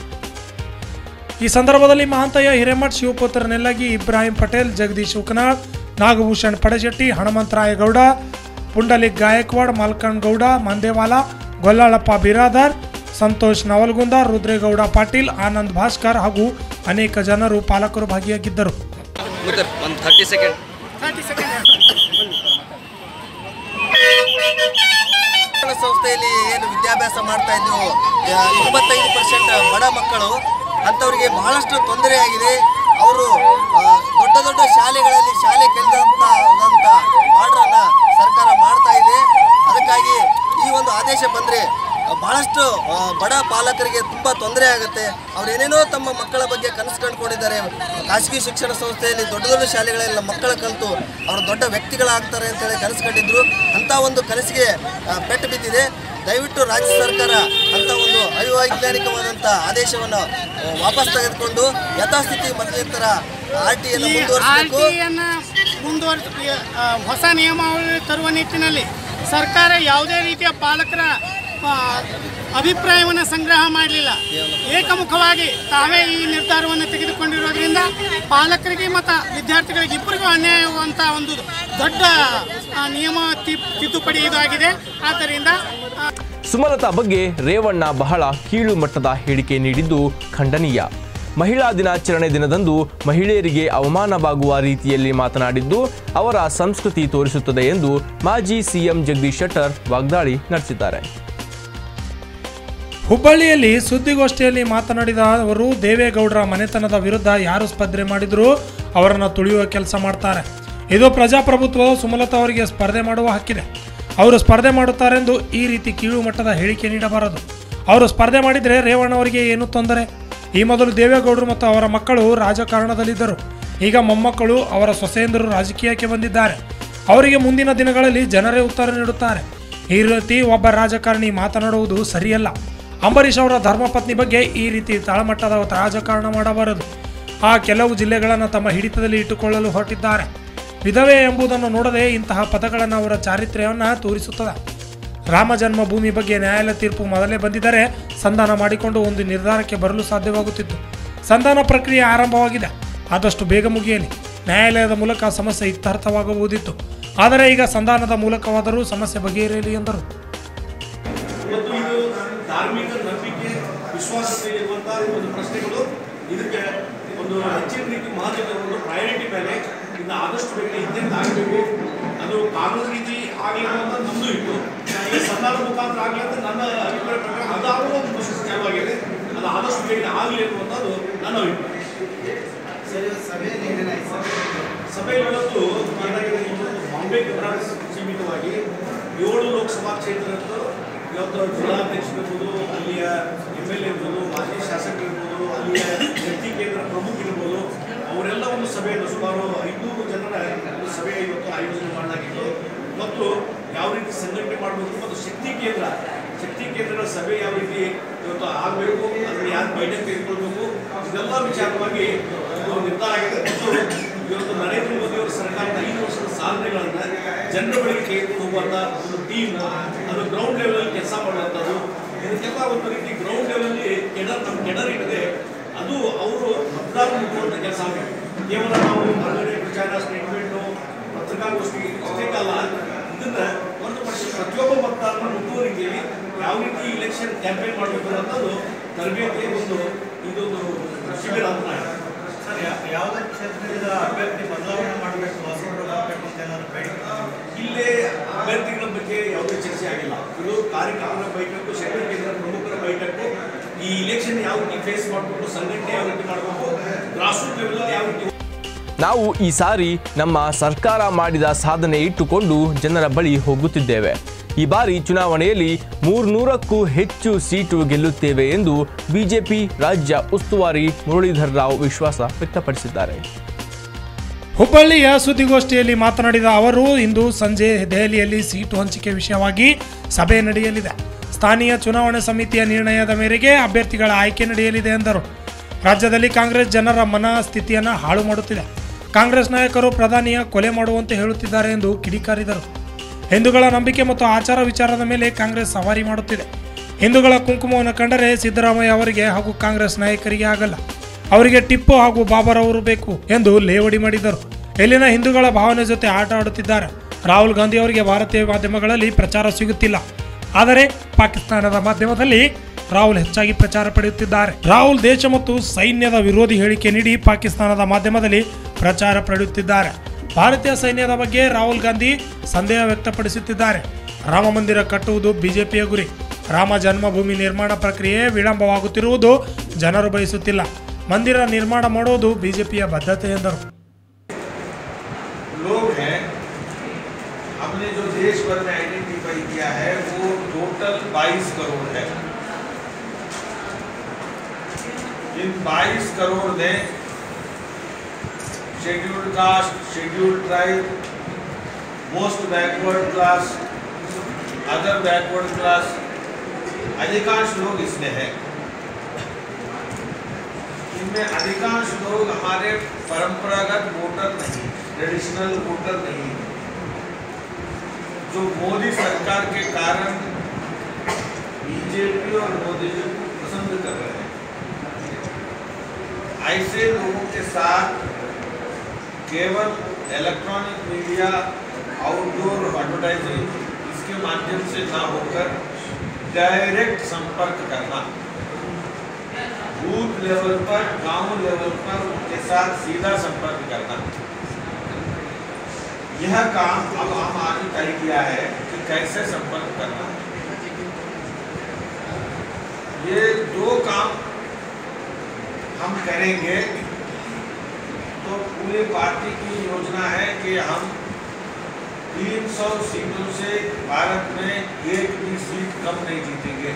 ಈ ಸಂದರ್ಭದಲ್ಲಿ ಮಹಾಂತಯ್ಯ ಹಿರೇಮಠ್ ಶಿವಪುತ್ರ ನೆಲ್ಲಗಿ ಇಬ್ರಾಹಿಂ ಪಟೇಲ್ ಜಗದೀಶ್ ಉಕನಾಳ್ ನಾಗಭೂಷಣ್ ಪಡಶೆಟ್ಟಿ ಹನುಮಂತರಾಯ ಗೌಡ ಪುಂಡಲಿಕ್ ಗಾಯಕ್ವಾಡ್ ಮಲ್ಕಣ್ ಗೌಡ ಮಂದೇವಾಲ ಗೊಲ್ಲಾಳಪ್ಪ ಬಿರಾದಾರ್ ಸಂತೋಷ್ ನವಲ್ಗುಂದ ರುದ್ರೇಗೌಡ ಪಾಟೀಲ್ ಆನಂದ್ ಭಾಸ್ಕರ್ ಹಾಗೂ ಅನೇಕ ಜನರು ಪಾಲಕರು ಭಾಗಿಯಾಗಿದ್ದರು ಮತ್ತೆ ಒಂದು ಥರ್ಟಿ ಸೆಕೆಂಡ್ ಶಿಕ್ಷಣ ಸಂಸ್ಥೆಯಲ್ಲಿ ಏನು ವಿದ್ಯಾಭ್ಯಾಸ ಮಾಡ್ತಾ ಇದ್ರು ಇಪ್ಪತ್ತೈದು ಪರ್ಸೆಂಟ್ ಬಡ ಮಕ್ಕಳು ಅಂಥವರಿಗೆ ಬಹಳಷ್ಟು ತೊಂದರೆ ಆಗಿದೆ ಅವರು ದೊಡ್ಡ ದೊಡ್ಡ ಶಾಲೆಗಳಲ್ಲಿ ಶಾಲೆ ಕಲಿದಂಥ ಆರ್ಡರನ್ನ ಸರ್ಕಾರ ಮಾಡ್ತಾ ಇದೆ ಅದಕ್ಕಾಗಿ ಈ ಒಂದು ಆದೇಶ ಬಂದರೆ ಬಹಳಷ್ಟು ಆ, ಬಡ ಪಾಲಕರಿಗೆ ತುಂಬ ತೊಂದರೆ ಆಗುತ್ತೆ ಅವ್ರು ಏನೇನೋ ತಮ್ಮ ಮಕ್ಕಳ ಬಗ್ಗೆ ಕನಸು ಕಂಡುಕೊಂಡಿದ್ದಾರೆ ಖಾಸಗಿ ಶಿಕ್ಷಣ ಸಂಸ್ಥೆಯಲ್ಲಿ ದೊಡ್ಡ ದೊಡ್ಡ ಶಾಲೆಗಳೆಲ್ಲ ಮಕ್ಕಳ ಕಲಿತು ಅವರು ದೊಡ್ಡ ವ್ಯಕ್ತಿಗಳಾಗ್ತಾರೆ ಅಂತೇಳಿ ಕನಸು ಕಂಡಿದ್ರು ಅಂಥ ಒಂದು ಕನಸಿಗೆ ಆ, ಪೆಟ್ಟು ಬಿದ್ದಿದೆ ದಯವಿಟ್ಟು ರಾಜ್ಯ ಸರ್ಕಾರ ಅಂತ ಒಂದು ಅವೈಜ್ಞಾನಿಕವಾದಂಥ ಆದೇಶವನ್ನು ಆ, ವಾಪಸ್ ತೆಗೆದುಕೊಂಡು ಯಥಾಸ್ಥಿತಿ ಮೊದಲಿನ ಥರ ಆರ್ ಟಿಯನ್ನು ಮುಂದುವರಿಸಬೇಕು ಆರ್ಟಿಯನ್ನು ಮುಂದುವರಿಸಿ ಆ, ಹೊಸ ನಿಯಮಾವಳಿ ತರುವ ನಿಟ್ಟಿನಲ್ಲಿ ಸರ್ಕಾರ ಯಾವುದೇ ರೀತಿಯ ಪಾಲಕರ ಆ, ಅಭಿಪ್ರಾಯವನ್ನು ಸಂಗ್ರಹ ಮಾಡಲಿಲ್ಲ ಏಕಮುಖವಾಗಿ ತಾವೇ ಈ ನಿರ್ಧಾರವನ್ನು ತೆಗೆದುಕೊಂಡಿರೋದ್ರಿಂದ ಪಾಲಕರಿಗೆ ಮತ್ತು ವಿದ್ಯಾರ್ಥಿಗಳಿಗೆ ಇಬ್ಬರಿಗೂ ಅನ್ಯಾಯವಾಗುವಂಥ ಒಂದು ದೊಡ್ಡ ಆ, ನಿಯಮ ತಿ- ತಿದ್ದುಪಡಿ ಇದಾಗಿದೆ ಆದ್ದರಿಂದ ಆ, ಸುಮಲತಾ ಬಗ್ಗೆ ರೇವಣ್ಣ ಬಹಳ ಕೀಳು ಮಟ್ಟದ ಹೇಳಿಕೆ ನೀಡಿದ್ದು ಖಂಡನೀಯ ಮಹಿಳಾ ದಿನಾಚರಣೆ ದಿನದಂದು ಮಹಿಳೆಯರಿಗೆ ಅವಮಾನವಾಗುವ ರೀತಿಯಲ್ಲಿ ಮಾತನಾಡಿದ್ದು ಅವರ ಸಂಸ್ಕೃತಿ ತೋರಿಸುತ್ತದೆ ಎಂದು ಮಾಜಿ ಸಿಎಂ ಜಗದೀಶ್ ಶೆಟ್ಟರ್ ವಾಗ್ದಾಳಿ ನಡೆಸಿದ್ದಾರೆ ಹುಬ್ಬಳ್ಳಿಯಲ್ಲಿ ಸುದ್ದಿಗೋಷ್ಠಿಯಲ್ಲಿ ಮಾತನಾಡಿದ ಅವರು ದೇವೇಗೌಡರ ಮನೆತನದ ವಿರುದ್ಧ ಯಾರು ಸ್ಪರ್ಧೆ ಮಾಡಿದರೂ ಅವರನ್ನು ತುಳಿಯುವ ಕೆಲಸ ಮಾಡ್ತಾರೆ ಇದು ಪ್ರಜಾಪ್ರಭುತ್ವ ಸುಮಲತಾ ಅವರಿಗೆ ಸ್ಪರ್ಧೆ ಮಾಡುವ ಹಕ್ಕಿದೆ ಅವರು ಸ್ಪರ್ಧೆ ಮಾಡುತ್ತಾರೆಂದು ಈ ರೀತಿ ಕೀಳು ಮಟ್ಟದ ಹೇಳಿಕೆ ನೀಡಬಾರದು ಅವರು ಸ್ಪರ್ಧೆ ಮಾಡಿದರೆ ರೇವಣ್ಣ ಅವರಿಗೆ ಏನು ತೊಂದರೆ ಈ ಮೊದಲು ದೇವೇಗೌಡರು ಮತ್ತು ಅವರ ಮಕ್ಕಳು ರಾಜಕಾರಣದಲ್ಲಿದ್ದರು ಈಗ ಮೊಮ್ಮಕ್ಕಳು ಅವರ ಸೊಸೆಯಂದರು ರಾಜಕೀಯಕ್ಕೆ ಬಂದಿದ್ದಾರೆ ಅವರಿಗೆ ಮುಂದಿನ ದಿನಗಳಲ್ಲಿ ಜನರೇ ಉತ್ತರ ನೀಡುತ್ತಾರೆ ಈ ರೀತಿ ಒಬ್ಬ ರಾಜಕಾರಣಿ ಮಾತನಾಡುವುದು ಸರಿಯಲ್ಲ ಅಂಬರೀಷ್ ಅವರ ಧರ್ಮಪತ್ನಿ ಬಗ್ಗೆ ಈ ರೀತಿ ತಳಮಟ್ಟದ ರಾಜಕಾರಣ ಮಾಡಬಾರದು ಆ ಕೆಲವು ಜಿಲ್ಲೆಗಳನ್ನು ತಮ್ಮ ಹಿಡಿತದಲ್ಲಿ ಇಟ್ಟುಕೊಳ್ಳಲು ಹೊರಟಿದ್ದಾರೆ ವಿಧವೆ ಎಂಬುದನ್ನು ನೋಡದೆ ಇಂತಹ ಪದಗಳನ್ನು ಅವರ ಚಾರಿತ್ರ್ಯವನ್ನು ತೋರಿಸುತ್ತದೆ ರಾಮ ಜನ್ಮಭೂಮಿ ಬಗ್ಗೆ ನ್ಯಾಯಾಲಯ ತೀರ್ಪು ಮೊದಲೇ ಬಂದಿದ್ದರೆ ಸಂಧಾನ ಮಾಡಿಕೊಂಡು ಒಂದು ನಿರ್ಧಾರಕ್ಕೆ ಬರಲು ಸಾಧ್ಯವಾಗುತ್ತಿತ್ತು ಸಂಧಾನ ಪ್ರಕ್ರಿಯೆ ಆರಂಭವಾಗಿದೆ ಆದಷ್ಟು ಬೇಗ ಮುಗಿಯಲಿ ನ್ಯಾಯಾಲಯದ ಮೂಲಕ ಸಮಸ್ಯೆ ಇತ್ಯರ್ಥವಾಗಬಹುದಿತ್ತು ಆದರೆ ಈಗ ಸಂಧಾನದ ಮೂಲಕವಾದರೂ ಸಮಸ್ಯೆ ಬಗೆಹರಿಯಲಿ ಎಂದರು ಇವತ್ತು ಇದು ಧಾರ್ಮಿಕ ನಂಬಿಕೆ ವಿಶ್ವಾಸತೆ ಇರುವಂತಹ ಒಂದು ಪ್ರಶ್ನೆಗಳು ಇದಕ್ಕೆ ಒಂದು ಹೆಚ್ಚಿನ ರೀತಿ ಮಹತ್ವ ಒಂದು ಪ್ರಯಾರಿಟಿ ಮೇಲೆ ಇನ್ನು ಆದಷ್ಟು ಬೇಗ ಇತ್ಯಂತ ಆಗಬೇಕು ಅದು ಕಾನೂನು ರೀತಿ ಆಗಲಿ ಅಂತ ನಮ್ಮದು ಇತ್ತು ಈ ಸಂಧಾನ ಮುಖಾಂತರ ಆಗಲಿ ಅಂತ ನನ್ನ ಅಭಿಪ್ರಾಯ ಪ್ರಕಾರ ಅದಾದರೂ ಒಂದು ಪ್ರೊಸೆಸ್ ಚಾಲುವಾಗಿದೆ ಅದು ಆದಷ್ಟು ಬೇಗ ಆಗಲಿ ಅನ್ನುವಂಥದ್ದು ನನ್ನ ಅಭಿಪ್ರಾಯ ಸಭೆಯಲ್ಲಿ ಇವತ್ತು ಏನಾಗಿದೆ ಇವತ್ತು ಬಾಂಬೆ ಕರ್ನಾಟಕ ಸೀಮಿತವಾಗಿ ಏಳು ಲೋಕಸಭಾ ಕ್ಷೇತ್ರದ್ದು ಇವತ್ತು ಜಿಲ್ಲಾಧ್ಯಕ್ಷರಿರ್ಬೋದು ಅಲ್ಲಿಯ ಎಮ್ ಎಲ್ ಎ ಇರ್ಬೋದು ಮಾಜಿ ಶಾಸಕರು ಇರ್ಬೋದು ಅಲ್ಲಿಯ ಶಕ್ತಿ ಕೇಂದ್ರ ಪ್ರಮುಖ ಇರ್ಬೋದು ಅವರೆಲ್ಲ ಒಂದು ಸಭೆಯನ್ನು ಸುಮಾರು ಐನೂರು ಜನರ ಒಂದು ಸಭೆ ಇವತ್ತು ಆಯೋಜನೆ ಮಾಡಲಾಗಿತ್ತು ಮತ್ತು ಯಾವ ರೀತಿ ಸಂಘಟನೆ ಮಾಡಬೇಕು ಮತ್ತು ಶಕ್ತಿ ಕೇಂದ್ರ ಶಕ್ತಿ ಕೇಂದ್ರಗಳ ಸಭೆ ಯಾವ ರೀತಿ ಇವತ್ತು ಆಗಬೇಕು ಅದನ್ನು ಯಾರು ಬೈಠಕ್ ತೆಗೆದುಕೊಳ್ಬೇಕು ಇದೆಲ್ಲ ವಿಚಾರವಾಗಿ ಒಂದು ನಿರ್ಧಾರ ಆಗಿದೆ ಮತ್ತು ಇವತ್ತು ನರೇಂದ್ರ ಮೋದಿ ಅವರ ಸರ್ಕಾರದ ಐದು ವರ್ಷದ ಸಾಧನೆಗಳನ್ನು ಜನರ ಬಳಿಗೆ ತೆಗೆದುಕೊಂಡು ಹೋಗುವಂಥ ಒಂದು ಟೀಮ್ ಅದು ಗ್ರೌಂಡ್ ಲೆವೆಲಲ್ಲಿ ಕೆಲಸ ಮಾಡುವಂಥದ್ದು ಇದಕ್ಕೆಲ್ಲ ಒಂದು ರೀತಿ ಗ್ರೌಂಡ್ ಲೆವೆಲಲ್ಲಿ ಕೆಡರ್ ನಮ್ಮ ಕೆಡರ್ ಇಟ್ಟದೆ ಅದು ಅವರು ಮತದಾರ ಮುಟ್ಟುವಂಥ ಕೆಲಸ ಆಗಬೇಕು ಕೇವಲ ನಾವು ಹೊರಗಡೆ ಪ್ರಚಾರ ಸ್ಟೇಟ್ಮೆಂಟು ಪತ್ರಿಕಾಗೋಷ್ಠಿ ಅಷ್ಟೇ ಅಲ್ಲ ಇದನ್ನ ಹೊರತುಪಡಿಸಿ ಪ್ರತಿಯೊಬ್ಬ ಮತದಾರನ ಮುಟ್ಟುವ ರೀತಿಯಲ್ಲಿ ಯಾವ ರೀತಿ ಇಲೆಕ್ಷನ್ ಕ್ಯಾಂಪೇನ್ ಮಾಡಬೇಕು ಅನ್ನೋದು ತರಬೇತಿ ಒಂದು ಇದೊಂದು ಶಿಬಿರ ಅಂತ ನಾನು ಹೇಳ್ತೀನಿ. ಸರ್ ಯಾವುದೇ ಕ್ಷೇತ್ರದಿಂದ ಅಭ್ಯರ್ಥಿ ಬದಲಾವಣೆ ಮಾಡಬೇಕು ಹೊಸಬರು ಬರಬೇಕು ಅಂತ ಏನಾದ್ರು ಬೇಡಿಕೆ ಇಲ್ಲೇ ಅಭ್ಯರ್ಥಿಗಳ ಬಗ್ಗೆ ಯಾವುದೇ ಚರ್ಚೆ ಆಗಿಲ್ಲ ಇದು ಕಾರ್ಯಕರ್ತರ ಬೈಠಕ್ಕು ಶಕ್ತಿ ಕೇಂದ್ರ ಪ್ರಮುಖರ ಬೈಠಕ್ಕು ಈ ಇಲೆಕ್ಷನ್ ಯಾವ ರೀತಿ ಫೇಸ್ ಮಾಡಬೇಕು ಸಂಘಟನೆ ಯಾವ ರೀತಿ ಮಾಡಬೇಕು ಗ್ರಾಸ್ ರೂಟ್ ಲೆವೆಲಲ್ಲಿ ಯಾವ ರೀತಿ ನಾವು ಈ ಸಾರಿ ನಮ್ಮ ಸರ್ಕಾರ ಮಾಡಿದ ಸಾಧನೆ ಇಟ್ಟುಕೊಂಡು ಜನರ ಬಳಿ ಹೋಗುತ್ತಿದ್ದೇವೆ ಈ ಬಾರಿ ಚುನಾವಣೆಯಲ್ಲಿ ಮೂರ್ನೂರಕ್ಕೂ ಹೆಚ್ಚು ಸೀಟು ಗೆಲ್ಲುತ್ತೇವೆ ಎಂದು ಬಿಜೆಪಿ ರಾಜ್ಯ ಉಸ್ತುವಾರಿ ಮುರಳೀಧರ್ ರಾವ್ ವಿಶ್ವಾಸ ವ್ಯಕ್ತಪಡಿಸಿದ್ದಾರೆ ಹುಬ್ಬಳ್ಳಿಯ ಸುದ್ದಿಗೋಷ್ಠಿಯಲ್ಲಿ ಮಾತನಾಡಿದ ಅವರು ಇಂದು ಸಂಜೆ ದೆಹಲಿಯಲ್ಲಿ ಸೀಟು ಹಂಚಿಕೆ ವಿಷಯವಾಗಿ ಸಭೆ ನಡೆಯಲಿದೆ ಸ್ಥಾನೀಯ ಚುನಾವಣೆ ಸಮಿತಿಯ ನಿರ್ಣಯದ ಮೇರೆಗೆ ಅಭ್ಯರ್ಥಿಗಳ ಆಯ್ಕೆ ನಡೆಯಲಿದೆ ಎಂದರು ರಾಜ್ಯದಲ್ಲಿ ಕಾಂಗ್ರೆಸ್ ಜನರ ಮನಸ್ಥಿತಿಯನ್ನು ಹಾಳು ಮಾಡುತ್ತಿದೆ ಕಾಂಗ್ರೆಸ್ ನಾಯಕರು ಪ್ರಧಾನಿಯ ಕೊಲೆ ಮಾಡುವಂತೆ ಹೇಳುತ್ತಿದ್ದಾರೆ ಎಂದು ಕಿಡಿಕಾರಿದರು ಹಿಂದೂಗಳ ನಂಬಿಕೆ ಮತ್ತು ಆಚಾರ ವಿಚಾರದ ಮೇಲೆ ಕಾಂಗ್ರೆಸ್ ಸವಾರಿ ಮಾಡುತ್ತಿದೆ ಹಿಂದೂಗಳ ಕುಂಕುಮವನ್ನು ಕಂಡರೆ ಸಿದ್ದರಾಮಯ್ಯ ಅವರಿಗೆ ಹಾಗೂ ಕಾಂಗ್ರೆಸ್ ನಾಯಕರಿಗೆ ಆಗಲ್ಲ ಅವರಿಗೆ ಟಿಪ್ಪು ಹಾಗೂ ಬಾಬರ್ ಅವರು ಬೇಕು ಎಂದು ಲೇವಡಿ ಮಾಡಿದರು ಇಲ್ಲಿನ ಹಿಂದೂಗಳ ಭಾವನೆ ಜೊತೆ ಆಟ ಆಡುತ್ತಿದ್ದಾರೆ ರಾಹುಲ್ ಗಾಂಧಿ ಅವರಿಗೆ ಭಾರತೀಯ ಮಾಧ್ಯಮಗಳಲ್ಲಿ ಪ್ರಚಾರ ಸಿಗುತ್ತಿಲ್ಲ ಆದರೆ ಪಾಕಿಸ್ತಾನದ ಮಾಧ್ಯಮದಲ್ಲಿ ರಾಹುಲ್ ಹೆಚ್ಚಾಗಿ ಪ್ರಚಾರ ಪಡೆಯುತ್ತಿದ್ದಾರೆ ರಾಹುಲ್ ದೇಶ ಮತ್ತು ಸೈನ್ಯದ ವಿರೋಧಿ ಹೇಳಿಕೆ ನೀಡಿ ಪಾಕಿಸ್ತಾನದ ಮಾಧ್ಯಮದಲ್ಲಿ ಪ್ರಚಾರ ಪಡೆಯುತ್ತಿದ್ದಾರೆ ಭಾರತೀಯ ಸೈನ್ಯದ ಬಗ್ಗೆ ರಾಹುಲ್ ಗಾಂಧಿ ಸಂದೇಹ ವ್ಯಕ್ತಪಡಿಸುತ್ತಿದ್ದಾರೆ ರಾಮ ಮಂದಿರ ಕಟ್ಟುವುದು ಬಿಜೆಪಿಯ ಗುರಿ ರಾಮ ಜನ್ಮಭೂಮಿ ನಿರ್ಮಾಣ ಪ್ರಕ್ರಿಯೆ ವಿಳಂಬವಾಗುತ್ತಿರುವುದು ಜನರು ಬಯಸುತ್ತಿಲ್ಲ ಮಂದಿರ ನಿರ್ಮಾಣ ಮಾಡುವುದು ಬಿಜೆಪಿಯ ಬದ್ಧತೆ ಎಂದರು लोग हैं हमने जो देश भर में आइडेंटिफाई किया है वो टोटल 22 करोड़ है इन 22 करोड़ में scheduled caste scheduled tribe most backward class other backward class अधिकांश लोग इसमें हैं इनमें अधिकांश लोग हमारे परंपरागत वोटर नहीं ट्रेडिशनल वोटर नहीं जो मोदी सरकार के कारण बीजेपी और मोदी जी को पसंद कर रहे हैं ऐसे लोगों के साथ केवल इलेक्ट्रॉनिक मीडिया आउटडोर एडवर्टाइजिंग इसके माध्यम से ना होकर डायरेक्ट संपर्क करना बूथ लेवल पर गांव लेवल पर उनके साथ सीधा संपर्क करना यह काम अब हम आगे तय किया है कि कैसे संपर्क करना है ये दो काम हम करेंगे तो पूरी पार्टी की योजना है कि हम 300 सीटों से भारत में एक भी सीट कम नहीं जीतेंगे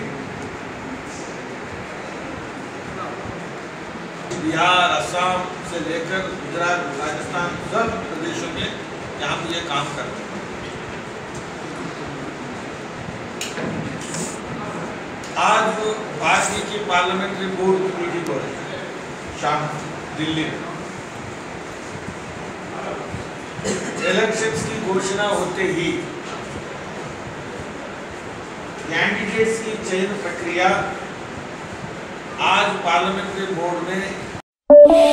बिहार असम से लेकर गुजरात राजस्थान सब प्रदेशों में यहाँ हम ये काम कर रहे हैं आज पार्टी की पार्लियामेंट्री बोर्ड की मीटिंग हो रही है शाम दिल्ली में इलेक्शंस की घोषणा होते ही कैंडिडेट्स की चयन प्रक्रिया आज पार्लियामेंट्री बोर्ड में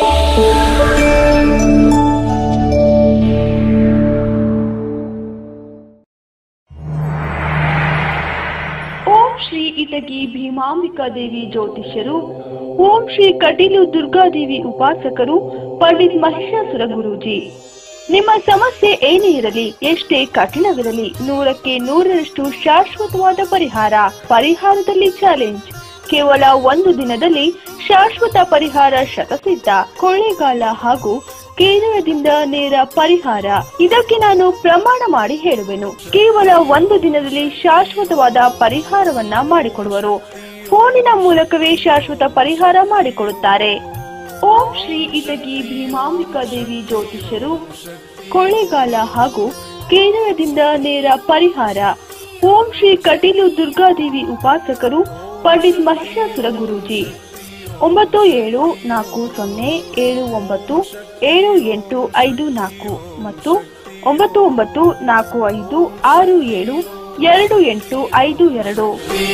ಓಂ ಶ್ರೀ ಇಟಗಿ ಭೀಮಾಂಬಿಕಾ ದೇವಿ ಜ್ಯೋತಿಷ್ಯರು ಓಂ ಶ್ರೀ ಕಟೀಲು ದುರ್ಗಾದೇವಿ ಉಪಾಸಕರು ಪಂಡಿತ್ ಮಹಿಷಾಸುರ ಗುರೂಜಿ ನಿಮ್ಮ ಸಮಸ್ಯೆ ಏನೇ ಇರಲಿ ಎಷ್ಟೇ ಕಠಿಣವಿರಲಿ ನೂರಕ್ಕೆ ನೂರರಷ್ಟು ಶಾಶ್ವತವಾದ ಪರಿಹಾರ ಪರಿಹಾರದಲ್ಲಿ ಚಾಲೆಂಜ್ ಕೇವಲ ಒಂದು ದಿನದಲ್ಲಿ ಶಾಶ್ವತ ಪರಿಹಾರ ಶತಸಿದ್ಧ ಕೊಳ್ಳೇಗಾಲ ಹಾಗೂ ಕೇರಳದಿಂದ ನೇರ ಪರಿಹಾರ ಇದಕ್ಕೆ ನಾನು ಪ್ರಮಾಣ ಮಾಡಿ ಹೇಳುವೆನು ಕೇವಲ ಒಂದು ದಿನದಲ್ಲಿ ಶಾಶ್ವತವಾದ ಪರಿಹಾರವನ್ನ ಮಾಡಿಕೊಡುವರು ಫೋನಿನ ಮೂಲಕವೇ ಶಾಶ್ವತ ಪರಿಹಾರ ಮಾಡಿಕೊಡುತ್ತಾರೆ ಓಂ ಶ್ರೀ ಇಟಗಿ ಭೀಮಾಂಬಿಕಾ ದೇವಿ ಜ್ಯೋತಿಷ್ಯರು ಕೊಳ್ಳೇಗಾಲ ಹಾಗೂ ಕೇರಳದಿಂದ ನೇರ ಪರಿಹಾರ ಓಂ ಶ್ರೀ ಕಟೀಲು ದುರ್ಗಾದೇವಿ ಉಪಾಸಕರು ಪಂಡಿತ್ ಮಹಿಷಾಸುರ ಗುರೂಜಿ ಒಂಬತ್ತು ಏಳು ನಾಲ್ಕು ಸೊನ್ನೆ ಏಳು ಒಂಬತ್ತು ಏಳು ಎಂಟು ಐದು ನಾಲ್ಕು ಮತ್ತು ಒಂಬತ್ತು ಒಂಬತ್ತು ನಾಲ್ಕು ಐದು ಆರು ಏಳು ಎರಡು ಎಂಟು ಐದು ಎರಡು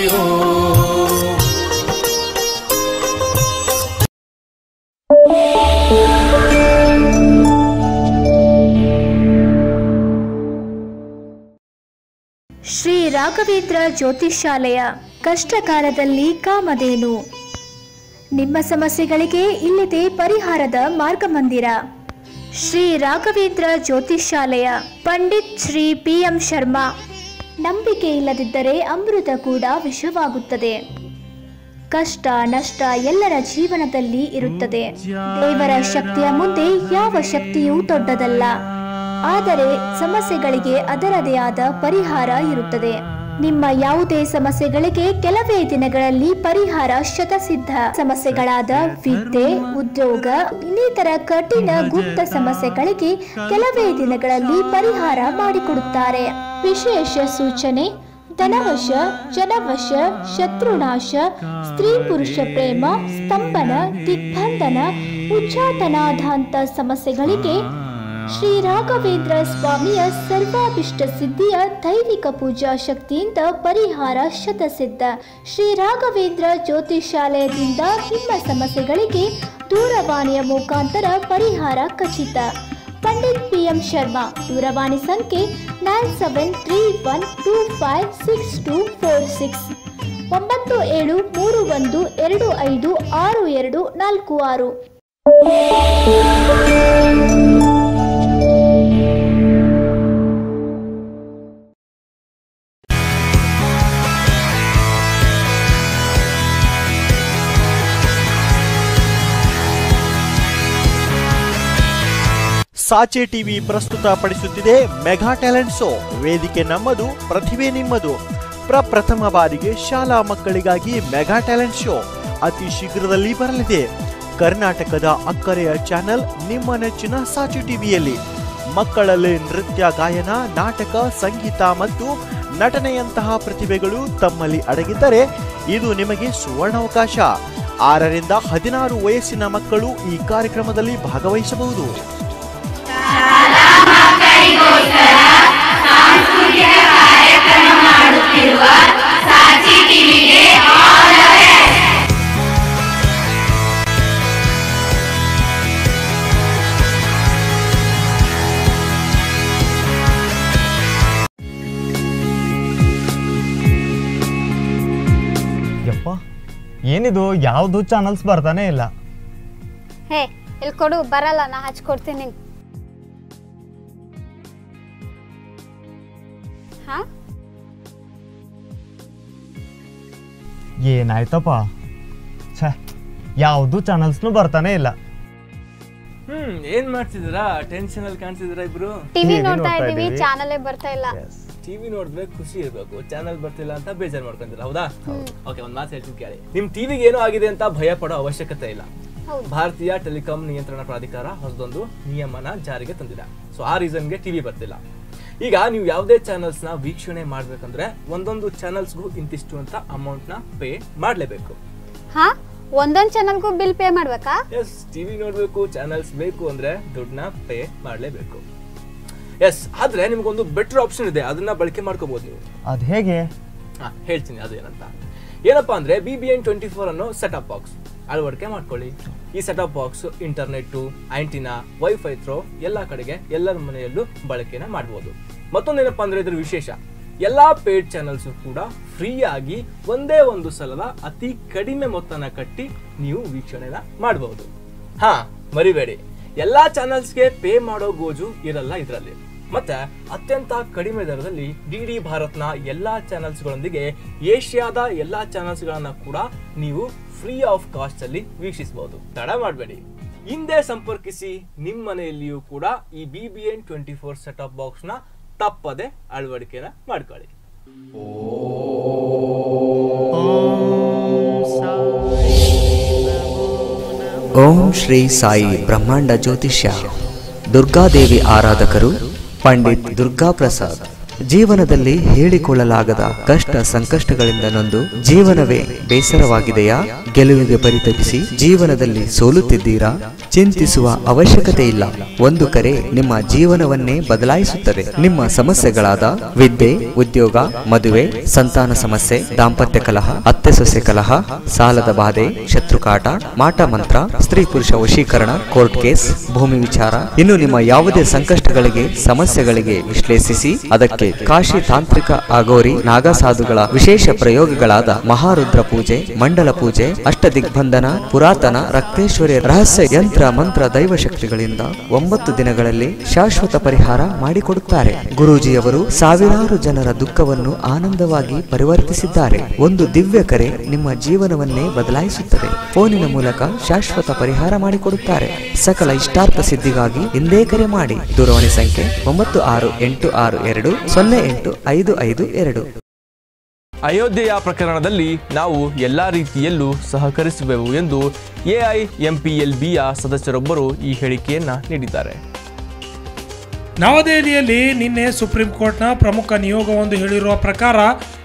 ಶ್ರೀ ರಾಘವೇಂದ್ರ ಜ್ಯೋತಿಷ್ಯಾಲಯ ಕಷ್ಟಕಾಲದಲ್ಲಿ ಕಾಮಧೇನು ನಿಮ್ಮ ಸಮಸ್ಯೆಗಳಿಗೆ ಇಲ್ಲಿದೆ ಪರಿಹಾರದ ಮಾರ್ಗಮಂದಿರ ಶ್ರೀ ರಾಘವೇಂದ್ರ ಜ್ಯೋತಿಷ್ಯಾಲಯ ಪಂಡಿತ್ ಶ್ರೀ ಪಿ ಎಂ ಶರ್ಮಾ ನಂಬಿಕೆ ಇಲ್ಲದಿದ್ದರೆ ಅಮೃತ ಕೂಡ ವಿಷವಾಗುತ್ತದೆ ಕಷ್ಟ ನಷ್ಟ ಎಲ್ಲರ ಜೀವನದಲ್ಲಿ ಇರುತ್ತದೆ ದೇವರ ಶಕ್ತಿಯ ಮುಂದೆ ಯಾವ ಶಕ್ತಿಯೂ ದೊಡ್ಡದಲ್ಲ ಆದರೆ ಸಮಸ್ಯೆಗಳಿಗೆ ಅದರದೇ ಆದ ಪರಿಹಾರ ಇರುತ್ತದೆ ನಿಮ್ಮ ಯಾವುದೇ ಸಮಸ್ಯೆಗಳಿಗೆ ಕೆಲವೇ ದಿನಗಳಲ್ಲಿ ಪರಿಹಾರ ಶತಸಿದ್ಧ ಸಮಸ್ಯೆಗಳಾದ ವಿದ್ಯೆ ಉದ್ಯೋಗ ಇನ್ನಿತರ ಕಠಿಣ ಗುಪ್ತ ಸಮಸ್ಯೆಗಳಿಗೆ ಕೆಲವೇ ದಿನಗಳಲ್ಲಿ ಪರಿಹಾರ ಮಾಡಿಕೊಡುತ್ತಾರೆ ವಿಶೇಷ ಸೂಚನೆ ಧನವಶ ಜನವಶ ಶತ್ರುನಾಶ ಸ್ತ್ರೀ ಪುರುಷ ಪ್ರೇಮ ಸ್ತಂಭನ ದಿಗ್ಬಂಧನ ಉಚ್ಚಾಟನಾಧಾಂತ ಸಮಸ್ಯೆಗಳಿಗೆ ಶ್ರೀ ರಾಘವೇಂದ್ರ ಸ್ವಾಮಿಯ ಸರ್ವಾಭಿಷ್ಟ ಸಿದ್ಧಿಯ ದೈವಿಕ ಪೂಜಾ ಶಕ್ತಿಯಿಂದ ಪರಿಹಾರ ಶತಸಿದ್ಧ ಶ್ರೀ ರಾಘವೇಂದ್ರ ಜ್ಯೋತಿಷಾಲಯದಿಂದ ನಿಮ್ಮ ಸಮಸ್ಯೆಗಳಿಗೆ ದೂರವಾಣಿಯ ಮುಖಾಂತರ ಪರಿಹಾರ ಖಚಿತ ಪಂಡಿತ್ ಪಿ ಎಂ ಶರ್ಮಾ ದೂರವಾಣಿ ಸಂಖ್ಯೆ nine seven three one two five six two four six ಒಂಬತ್ತು ಏಳು ಮೂರು ಒಂದು ಎರಡು ಐದು ಆರು ಎರಡು ನಾಲ್ಕು ಆರು ಸಾಚೆ ಟಿವಿ ಪ್ರಸ್ತುತಪಡಿಸುತ್ತಿದೆ ಮೆಗಾ ಟ್ಯಾಲೆಂಟ್ ಶೋ ವೇದಿಕೆ ನಮ್ಮದು ಪ್ರತಿಭೆ ನಿಮ್ಮದು ಪ್ರಪ್ರಥಮ ಬಾರಿಗೆ ಶಾಲಾ ಮಕ್ಕಳಿಗಾಗಿ ಮೆಗಾ ಟ್ಯಾಲೆಂಟ್ ಶೋ ಅತಿ ಶೀಘ್ರದಲ್ಲಿ ಬರಲಿದೆ ಕರ್ನಾಟಕದ ಅಕ್ಕರೆಯ ಚಾನೆಲ್ ನಿಮ್ಮ ನೆಚ್ಚಿನ ಸಾಚೆ ಟಿವಿಯಲ್ಲಿ ಮಕ್ಕಳಲ್ಲಿ ನೃತ್ಯ ಗಾಯನ ನಾಟಕ ಸಂಗೀತ ಮತ್ತು ನಟನೆಯಂತಹ ಪ್ರತಿಭೆಗಳು ತಮ್ಮಲ್ಲಿ ಅಡಗಿದ್ದರೆ ಇದು ನಿಮಗೆ ಸುವರ್ಣಾವಕಾಶ ಆರರಿಂದ ಹದಿನಾರು ವಯಸ್ಸಿನ ಮಕ್ಕಳು ಈ ಕಾರ್ಯಕ್ರಮದಲ್ಲಿ ಭಾಗವಹಿಸಬಹುದು ಯಪ್ಪ ಏನಿದು ಯಾವುದು ಚಾನಲ್ಸ್ ಬರ್ತಾನೆ ಇಲ್ಲ ಹೇ ಇಲ್ಲಿ ಕೊಡು ಬರಲ್ಲ ನಾ ಹಚ್ಕೊಡ್ತೀನಿ ನಿಂಗೆ ಹಾ ಏನಾಯ್ತಪ್ಪ ಛೇ ಯಾವುದು ಚಾನಲ್ಸ್ನು ಬರ್ತಾನೆ ಇಲ್ಲ ಹ್ಮ್ ಏನ್ ಮಾಡ್ತಿದ್ದೀರಾ ಟೆನ್ಷನ್ ಅಲ್ಲಿ ಕಾಣ್ತಿದ್ದೀರಾ ಇಬ್ರು ಟಿವಿ ನೋಡ್ತಾ ಇದೀವಿ ಚಾನಲೇ ಬರ್ತಾ ಇಲ್ಲ ಟಿವಿ ನೋಡಿದ್ರೆ ಖುಷಿ ಇರಬೇಕು ಚಾನಲ್ ಬರ್ತಿಲ್ಲ ಅಂತ ಬೇಜಾರ್ ಮಾಡ್ಕೊಂತೀರಾ ಹೌದಾ ಓಕೆ ಒಂದ್ ಮಾತು ಹೇಳ್ತೀನಿ ಕೇಳಿ ನಿಮ್ ಟಿವಿಗೆ ಏನೋ ಆಗಿದೆ ಅಂತ ಭಯ ಪಡೋ ಅವಶ್ಯಕತೆ ಇಲ್ಲ ಭಾರತೀಯ ಟೆಲಿಕಾಂ ನಿಯಂತ್ರಣ ಪ್ರಾಧಿಕಾರ ಹೊಸದೊಂದು ನಿಯಮನ ಜಾರಿಗೆ ತಂದಿದೆ ಸೊ ಆ ರೀಸನ್ಗೆ ಟಿವಿ ಬರ್ತಿಲ್ಲ ಈಗ ನೀವು ಯಾವುದೇ ಚಾನಲ್ಸ್ ನ ವೀಕ್ಷಣೆ ಮಾಡ್ಬೇಕಂದ್ರೆ ಒಂದೊಂದು ಚಾನಲ್ಸ್ಗೂ ಇಂತಿಷ್ಟು ಅಂತ ಅಮೌಂಟ್ ನ ಪೇ ಮಾಡ್ಲೇಬೇಕು ಹಾ ಒಂದೊಂದ್ ಚಾನಲ್ಗೂ ಬಿಲ್ ಪೇ ಮಾಡ್ಬೇಕಾ ಎಸ್ ಟಿವಿ ನೋಡ್ಬೇಕು ಚಾನಲ್ಸ್ ಬೇಕು ಅಂದ್ರೆ ದುಡ್ಡನ್ನ ಪೇ ಮಾಡ್ಲೇಬೇಕು ಎಸ್ ಆದ್ರೆ ನಿಮ್ಗೊಂದು ಬೆಟರ್ ಆಪ್ಷನ್ ಇದೆ ಅದನ್ನ ಬಳಕೆ ಮಾಡ್ಕೋಬಹುದು ನೀವು ಅದು ಹೇಗೆ ಹಾ ಹೇಳ್ತೀನಿ ಅದೇನಂತ ಏನಪ್ಪಾ ಅಂದ್ರೆ B B N twenty four ಅನ್ನೋ ಸೆಟಪ್ ಬಾಕ್ಸ್ ಅಳವಡಿಕೆ ಮಾಡ್ಕೊಳ್ಳಿ ಈ setup box internet antenna wifi through ಎಲ್ಲಾ ಕಡೆಗೆ ಎಲ್ಲರ ಮನೆಯಲ್ಲೂ ಬಳಕೆನ ಮಾಡಬಹುದು ಮತ್ತೊಂದೇನಪ್ಪಾ ಅಂದ್ರೆ ಇದ್ರ ವಿಶೇಷ ಎಲ್ಲಾ ಪೇಡ್ ಚಾನಲ್ಸ್ ಕೂಡ ಫ್ರೀ ಆಗಿ ಒಂದೇ ಒಂದು ಸಲದ ಅತಿ ಕಡಿಮೆ ಮೊತ್ತನ ಕಟ್ಟಿ ನೀವು ವೀಕ್ಷಣೆನ ಮಾಡಬಹುದು ಹಾ ಮರಿಬೇಡಿ ಎಲ್ಲಾ ಚಾನಲ್ಸ್ಗೆ ಪೇ ಮಾಡೋ ಗೋಜು ಇರಲ್ಲ ಇದರಲ್ಲಿ ಮತ್ತೆ ಅತ್ಯಂತ ಕಡಿಮೆ ದರದಲ್ಲಿ ಡಿ ಡಿ ಭಾರತ್ನ ಎಲ್ಲಾ ಚಾನಲ್ಸ್ಗಳೊಂದಿಗೆ ಏಷ್ಯಾದ ಎಲ್ಲಾ ಚಾನಲ್ಸ್ಗಳನ್ನ ಕೂಡ ನೀವು ಫ್ರೀ ಆಫ್ ಕಾಸ್ಟ್ ಅಲ್ಲಿ ವೀಕ್ಷಿಸಬಹುದು ತಡ ಮಾಡಬೇಡಿ ಹಿಂದೆ ಸಂಪರ್ಕಿಸಿ ನಿಮ್ಮ ಮನೆಯಲ್ಲಿಯೂ ಕೂಡ ಈ B B N twenty four setup box ನ ತಪ್ಪದೆ ಅಳವಡಿಕೆನ ಮಾಡ್ಕೊಳ್ಳಿ ಓಂ ಶ್ರೀ ಸಾಯಿ ಬ್ರಹ್ಮಾಂಡ ಜ್ಯೋತಿಷ್ಯ ದುರ್ಗಾದೇವಿ ಆರಾಧಕರು ಪಂಡಿತ್ ದುರ್ಗಾ ಪ್ರಸಾದ್ ಜೀವನದಲ್ಲಿ ಹೇಳಿಕೊಳ್ಳಲಾಗದ ಕಷ್ಟ ಸಂಕಷ್ಟಗಳಿಂದ ನೊಂದು ಜೀವನವೇ ಬೇಸರವಾಗಿದೆಯಾ ಗೆಲುವಿಗೆ ಪರಿತಪಿಸಿ ಜೀವನದಲ್ಲಿ ಸೋಲುತ್ತಿದ್ದೀರಾ ಚಿಂತಿಸುವ ಅವಶ್ಯಕತೆ ಇಲ್ಲ ಒಂದು ಕರೆ ನಿಮ್ಮ ಜೀವನವನ್ನೇ ಬದಲಾಯಿಸುತ್ತದೆ ನಿಮ್ಮ ಸಮಸ್ಯೆಗಳಾದ ವಿದ್ಯೆ ಉದ್ಯೋಗ ಮದುವೆ ಸಂತಾನ ಸಮಸ್ಯೆ ದಾಂಪತ್ಯ ಕಲಹ ಅತ್ತೆ ಸೊಸೆ ಕಲಹ ಸಾಲದ ಬಾಧೆ ಶತ್ರುಕಾಟ ಮಾಟ ಮಂತ್ರ ಸ್ತ್ರೀ ಪುರುಷ ವಶೀಕರಣ ಕೋರ್ಟ್ ಕೇಸ್ ಭೂಮಿ ವಿಚಾರ ಇನ್ನು ನಿಮ್ಮ ಯಾವುದೇ ಸಂಕಷ್ಟಗಳಿಗೆ ಸಮಸ್ಯೆಗಳಿಗೆ ವಿಶ್ಲೇಷಿಸಿ ಅದಕ್ಕೆ ಕಾಶಿ ತಾಂತ್ರಿಕ ಅಗೋರಿ ನಾಗಸಾಧುಗಳ ವಿಶೇಷ ಪ್ರಯೋಗಗಳಾದ ಮಹಾರುದ್ರ ಪೂಜೆ ಮಂಡಲ ಪೂಜೆ ಅಷ್ಟದಿಗ್ಬಂಧನ ಪುರಾತನ ರಕ್ತೇಶ್ವರಿ ರಹಸ್ಯ ಯಂತ್ರ ಮಂತ್ರ ದೈವ ಶಕ್ತಿಗಳಿಂದ ಒಂಬತ್ತು ದಿನಗಳಲ್ಲಿ ಶಾಶ್ವತ ಪರಿಹಾರ ಮಾಡಿಕೊಡುತ್ತಾರೆ ಗುರೂಜಿಯವರು ಸಾವಿರಾರು ಜನರ ದುಃಖವನ್ನು ಆನಂದವಾಗಿ ಪರಿವರ್ತಿಸಿದ್ದಾರೆ ಒಂದು ದಿವ್ಯ ಕರೆ ನಿಮ್ಮ ಜೀವನವನ್ನೇ ಬದಲಾಯಿಸುತ್ತದೆ ಫೋನಿನ ಮೂಲಕ ಶಾಶ್ವತ ಪರಿಹಾರ ಮಾಡಿಕೊಡುತ್ತಾರೆ ಸಕಲ ಇಷ್ಟಾರ್ಥ ಸಿದ್ಧಿಗಾಗಿ ಹಿಂದೆ ಕರೆ ಮಾಡಿ ದೂರವಾಣಿ ಸಂಖ್ಯೆ ಒಂಬತ್ತು ಆರು ಎಂಟು ಆರು ಎರಡು ಸೊನ್ನೆ ಎಂಟು ಐದು ಐದು ಎರಡು ಅಯೋಧ್ಯೆಯ ಪ್ರಕರಣದಲ್ಲಿ ನಾವು ಎಲ್ಲ ರೀತಿಯಲ್ಲೂ ಸಹಕರಿಸುವೆವು ಎಂದು ಎಐಎಂಪಿಎಲ್ಬಿಯ ಸದಸ್ಯರೊಬ್ಬರು ಈ ಹೇಳಿಕೆಯನ್ನ ನೀಡಿದ್ದಾರೆ ನವದೆಹಲಿಯಲ್ಲಿ ನಿನ್ನೆ ಸುಪ್ರೀಂ ಕೋರ್ಟ್ನ ಪ್ರಮುಖ ನಿಯೋಗವೊಂದು ಹೇಳಿರುವ ಪ್ರಕಾರ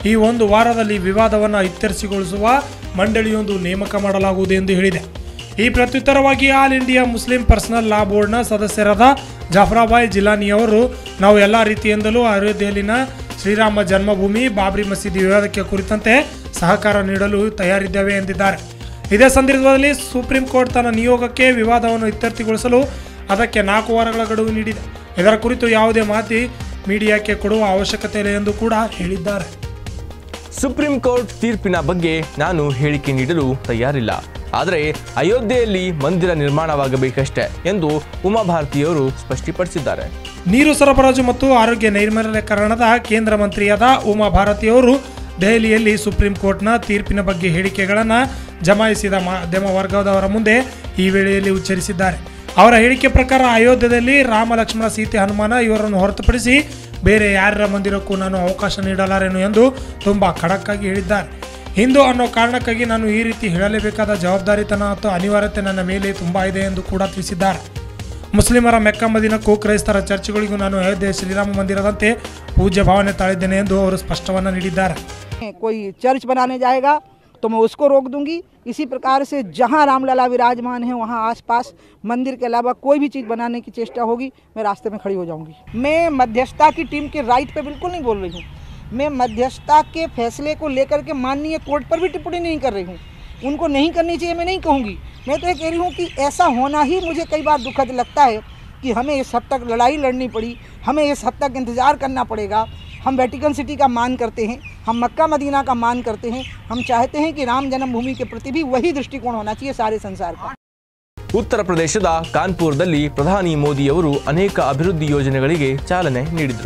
ಈ ಒಂದು ವಾರದಲ್ಲಿ ವಿವಾದವನ್ನು ಇತ್ಯರ್ಥಗೊಳಿಸುವ ಮಂಡಳಿಯೊಂದು ನೇಮಕ ಮಾಡಲಾಗುವುದು ಎಂದು ಹೇಳಿದೆ ಈ ಪ್ರತ್ಯುತ್ತರವಾಗಿ all India Muslim personal law ಬೋರ್ಡ್ನ ಸದಸ್ಯರಾದ ಜಾಫರಾಬಾಯ್ ಜಿಲಾನಿ ಅವರು ನಾವು ಎಲ್ಲ ರೀತಿಯಿಂದಲೂ ಅಯೋಧ್ಯೆಯಲ್ಲಿನ ಶ್ರೀರಾಮ ಜನ್ಮಭೂಮಿ ಬಾಬ್ರಿ ಮಸೀದಿ ವಿವಾದಕ್ಕೆ ಕುರಿತಂತೆ ಸಹಕಾರ ನೀಡಲು ತಯಾರಿದ್ದೇವೆ ಎಂದಿದ್ದಾರೆ ಇದೇ ಸಂದರ್ಭದಲ್ಲಿ ಸುಪ್ರೀಂ ಕೋರ್ಟ್ ತನ್ನ ನಿಯೋಗಕ್ಕೆ ವಿವಾದವನ್ನು ಇತ್ಯರ್ಥಗೊಳಿಸಲು ಅದಕ್ಕೆ ನಾಲ್ಕು ವಾರಗಳ ಗಡುವು ನೀಡಿದೆ ಇದರ ಕುರಿತು ಯಾವುದೇ ಮಾಹಿತಿ ಮೀಡಿಯಾಕ್ಕೆ ಕೊಡುವ ಅವಶ್ಯಕತೆ ಇಲ್ಲ ಎಂದು ಕೂಡ ಹೇಳಿದ್ದಾರೆ ಸುಪ್ರೀಂ ಕೋರ್ಟ್ ತೀರ್ಪಿನ ಬಗ್ಗೆ ನಾನು ಹೇಳಿಕೆ ನೀಡಲು ತಯಾರಿಲ್ಲ ಆದರೆ ಅಯೋಧ್ಯೆಯಲ್ಲಿ ಮಂದಿರ ನಿರ್ಮಾಣವಾಗಬೇಕಷ್ಟೇ ಎಂದು ಉಮಾಭಾರತಿಯವರು ಸ್ಪಷ್ಟಪಡಿಸಿದ್ದಾರೆ ನೀರು ಸರಬರಾಜು ಮತ್ತು ಆರೋಗ್ಯ ನೈರ್ಮಲ್ಯಕರಣದ ಕೇಂದ್ರ ಮಂತ್ರಿಯಾದ ಉಮಾ ಭಾರತಿಯವರು ದೆಹಲಿಯಲ್ಲಿ ಸುಪ್ರೀಂ ಕೋರ್ಟ್ನ ತೀರ್ಪಿನ ಬಗ್ಗೆ ಹೇಳಿಕೆಗಳನ್ನು ಜಮಾಯಿಸಿದ ಮಾಧ್ಯಮ ವರ್ಗದವರ ಮುಂದೆ ಈ ವೇಳೆಯಲ್ಲಿ ಉಚ್ಚರಿಸಿದ್ದಾರೆ ಅವರ ಹೇಳಿಕೆ ಪ್ರಕಾರ ಅಯೋಧ್ಯೆಯಲ್ಲಿ ರಾಮ ಲಕ್ಷ್ಮಣ ಸೀತೆ ಹನುಮಾನ ಇವರನ್ನು ಹೊರತುಪಡಿಸಿ ಬೇರೆ ಯಾರ ಮಂದಿರಕ್ಕೂ ನಾನು ಅವಕಾಶ ನೀಡಲಾರೆನು ಎಂದು ತುಂಬ ಖಡಕ್ಕಾಗಿ ಹೇಳಿದ್ದಾರೆ ಹಿಂದೂ ಅನ್ನೋ ಕಾರಣಕ್ಕಾಗಿ ನಾನು ಈ ರೀತಿ ಹೇಳಲೇಬೇಕಾದ ಜವಾಬ್ದಾರಿತನ ಮತ್ತು ಅನಿವಾರ್ಯತೆ ನನ್ನ ಮೇಲೆ ತುಂಬ ಇದೆ ಎಂದು ಕೂಡ ತಿಳಿಸಿದ್ದಾರೆ ಮುಸ್ಲಿಮರ ಮೆಕ್ಕ ಮದಿನಕ್ಕೂ ಕ್ರೈಸ್ತರ ಚರ್ಚ್ಗಳಿಗೂ ನಾನು ಅಯೋಧ್ಯೆ ಶ್ರೀರಾಮ ಮಂದಿರದಂತೆ ಪೂಜ್ಯ ಭಾವನೆ ತಾಳಿದ್ದೇನೆ ಎಂದು ಅವರು ಸ್ಪಷ್ಟವನ್ನು ನೀಡಿದ್ದಾರೆ कोई चर्च बनाने जाएगा तो मैं उसको रोक दूंगी इसी प्रकार से जहाँ रामलला विराजमान है वहाँ आसपास मंदिर के अलावा कोई भी चीज़ बनाने की चेष्टा होगी मैं रास्ते में खड़ी हो जाऊंगी मैं मध्यस्थता की टीम के राइट पे बिल्कुल नहीं बोल रही हूँ मैं मध्यस्थता के फैसले को लेकर के माननीय कोर्ट पर भी टिप्पणी नहीं कर रही हूँ उनको नहीं करनी चाहिए मैं नहीं कहूँगी मैं तो ये कह रही हूँ कि ऐसा होना ही मुझे कई बार दुखद लगता है कि हमें इस हद तक लड़ाई लड़नी पड़ी हमें इस हद तक इंतज़ार करना पड़ेगा हम वेटिकन सिटी का मान करते हैं हम मक्का मदीना का मान करते हैं हम चाहते हैं कि राम जन्मभूमि के प्रति भी वही दृष्टिकोण होना चाहिए सारे संसार का ಉತ್ತರ ಪ್ರದೇಶದ ಕಾನ್ಪುರದಲ್ಲಿ ಪ್ರಧಾನಿ ಮೋದಿಯವರು ಅನೇಕ ಅಭಿವೃದ್ಧಿ ಯೋಜನೆಗಳಿಗೆ ಚಾಲನೆ ನೀಡಿದರು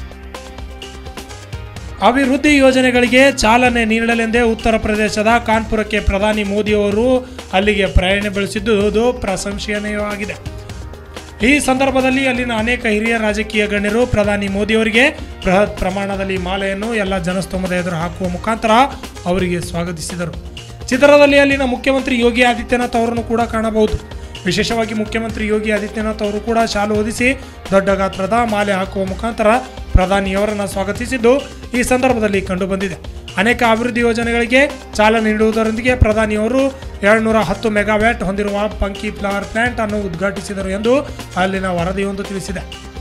ಅಭಿವೃದ್ಧಿ ಯೋಜನೆಗಳಿಗೆ ಚಾಲನೆ ನೀಡಲೆಂದೇ ಉತ್ತರ ಪ್ರದೇಶದ ಕಾನ್ಪುರಕ್ಕೆ ಪ್ರಧಾನಿ ಮೋದಿಯವರು ಅಲ್ಲಿಗೆ ಪ್ರಯಾಣ ಬೆಳೆಸಿದ್ದು ಪ್ರಶಂಸನೀಯವಾಗಿದೆ ಈ ಸಂದರ್ಭದಲ್ಲಿ ಅಲ್ಲಿನ ಅನೇಕ ಹಿರಿಯ ರಾಜಕೀಯ ಗಣ್ಯರು ಪ್ರಧಾನಿ ಮೋದಿಯವರಿಗೆ ಬೃಹತ್ ಪ್ರಮಾಣದಲ್ಲಿ ಮಾಲೆಯನ್ನು ಎಲ್ಲ ಜನಸ್ತೋಮದ ಎದುರು ಹಾಕುವ ಮುಖಾಂತರ ಅವರಿಗೆ ಸ್ವಾಗತಿಸಿದರು ಚಿತ್ರದಲ್ಲಿ ಅಲ್ಲಿನ ಮುಖ್ಯಮಂತ್ರಿ ಯೋಗಿ ಆದಿತ್ಯನಾಥ್ ಅವರನ್ನು ಕೂಡ ಕಾಣಬಹುದು ವಿಶೇಷವಾಗಿ ಮುಖ್ಯಮಂತ್ರಿ ಯೋಗಿ ಆದಿತ್ಯನಾಥ್ ಅವರು ಕೂಡ ಶಾಲು ಹೊದಿಸಿ ದೊಡ್ಡ ಗಾತ್ರದ ಮಾಲೆ ಹಾಕುವ ಮುಖಾಂತರ ಪ್ರಧಾನಿಯವರನ್ನು ಸ್ವಾಗತಿಸಿದ್ದು ಈ ಸಂದರ್ಭದಲ್ಲಿ ಕಂಡುಬಂದಿದೆ ಅನೇಕ ಅಭಿವೃದ್ಧಿ ಯೋಜನೆಗಳಿಗೆ ಚಾಲನೆ ನೀಡುವುದರೊಂದಿಗೆ ಪ್ರಧಾನಿಯವರು ಏಳ್ನೂರ ಹತ್ತು ಮೆಗಾವ್ಯಾಟ್ ಹೊಂದಿರುವ ಪಂಕಿ ಫ್ಲವರ್ ಪ್ಲಾಂಟ್ ಅನ್ನು ಉದ್ಘಾಟಿಸಿದರು ಎಂದು ಅಲ್ಲಿನ ವರದಿಯೊಂದು ತಿಳಿಸಿದೆ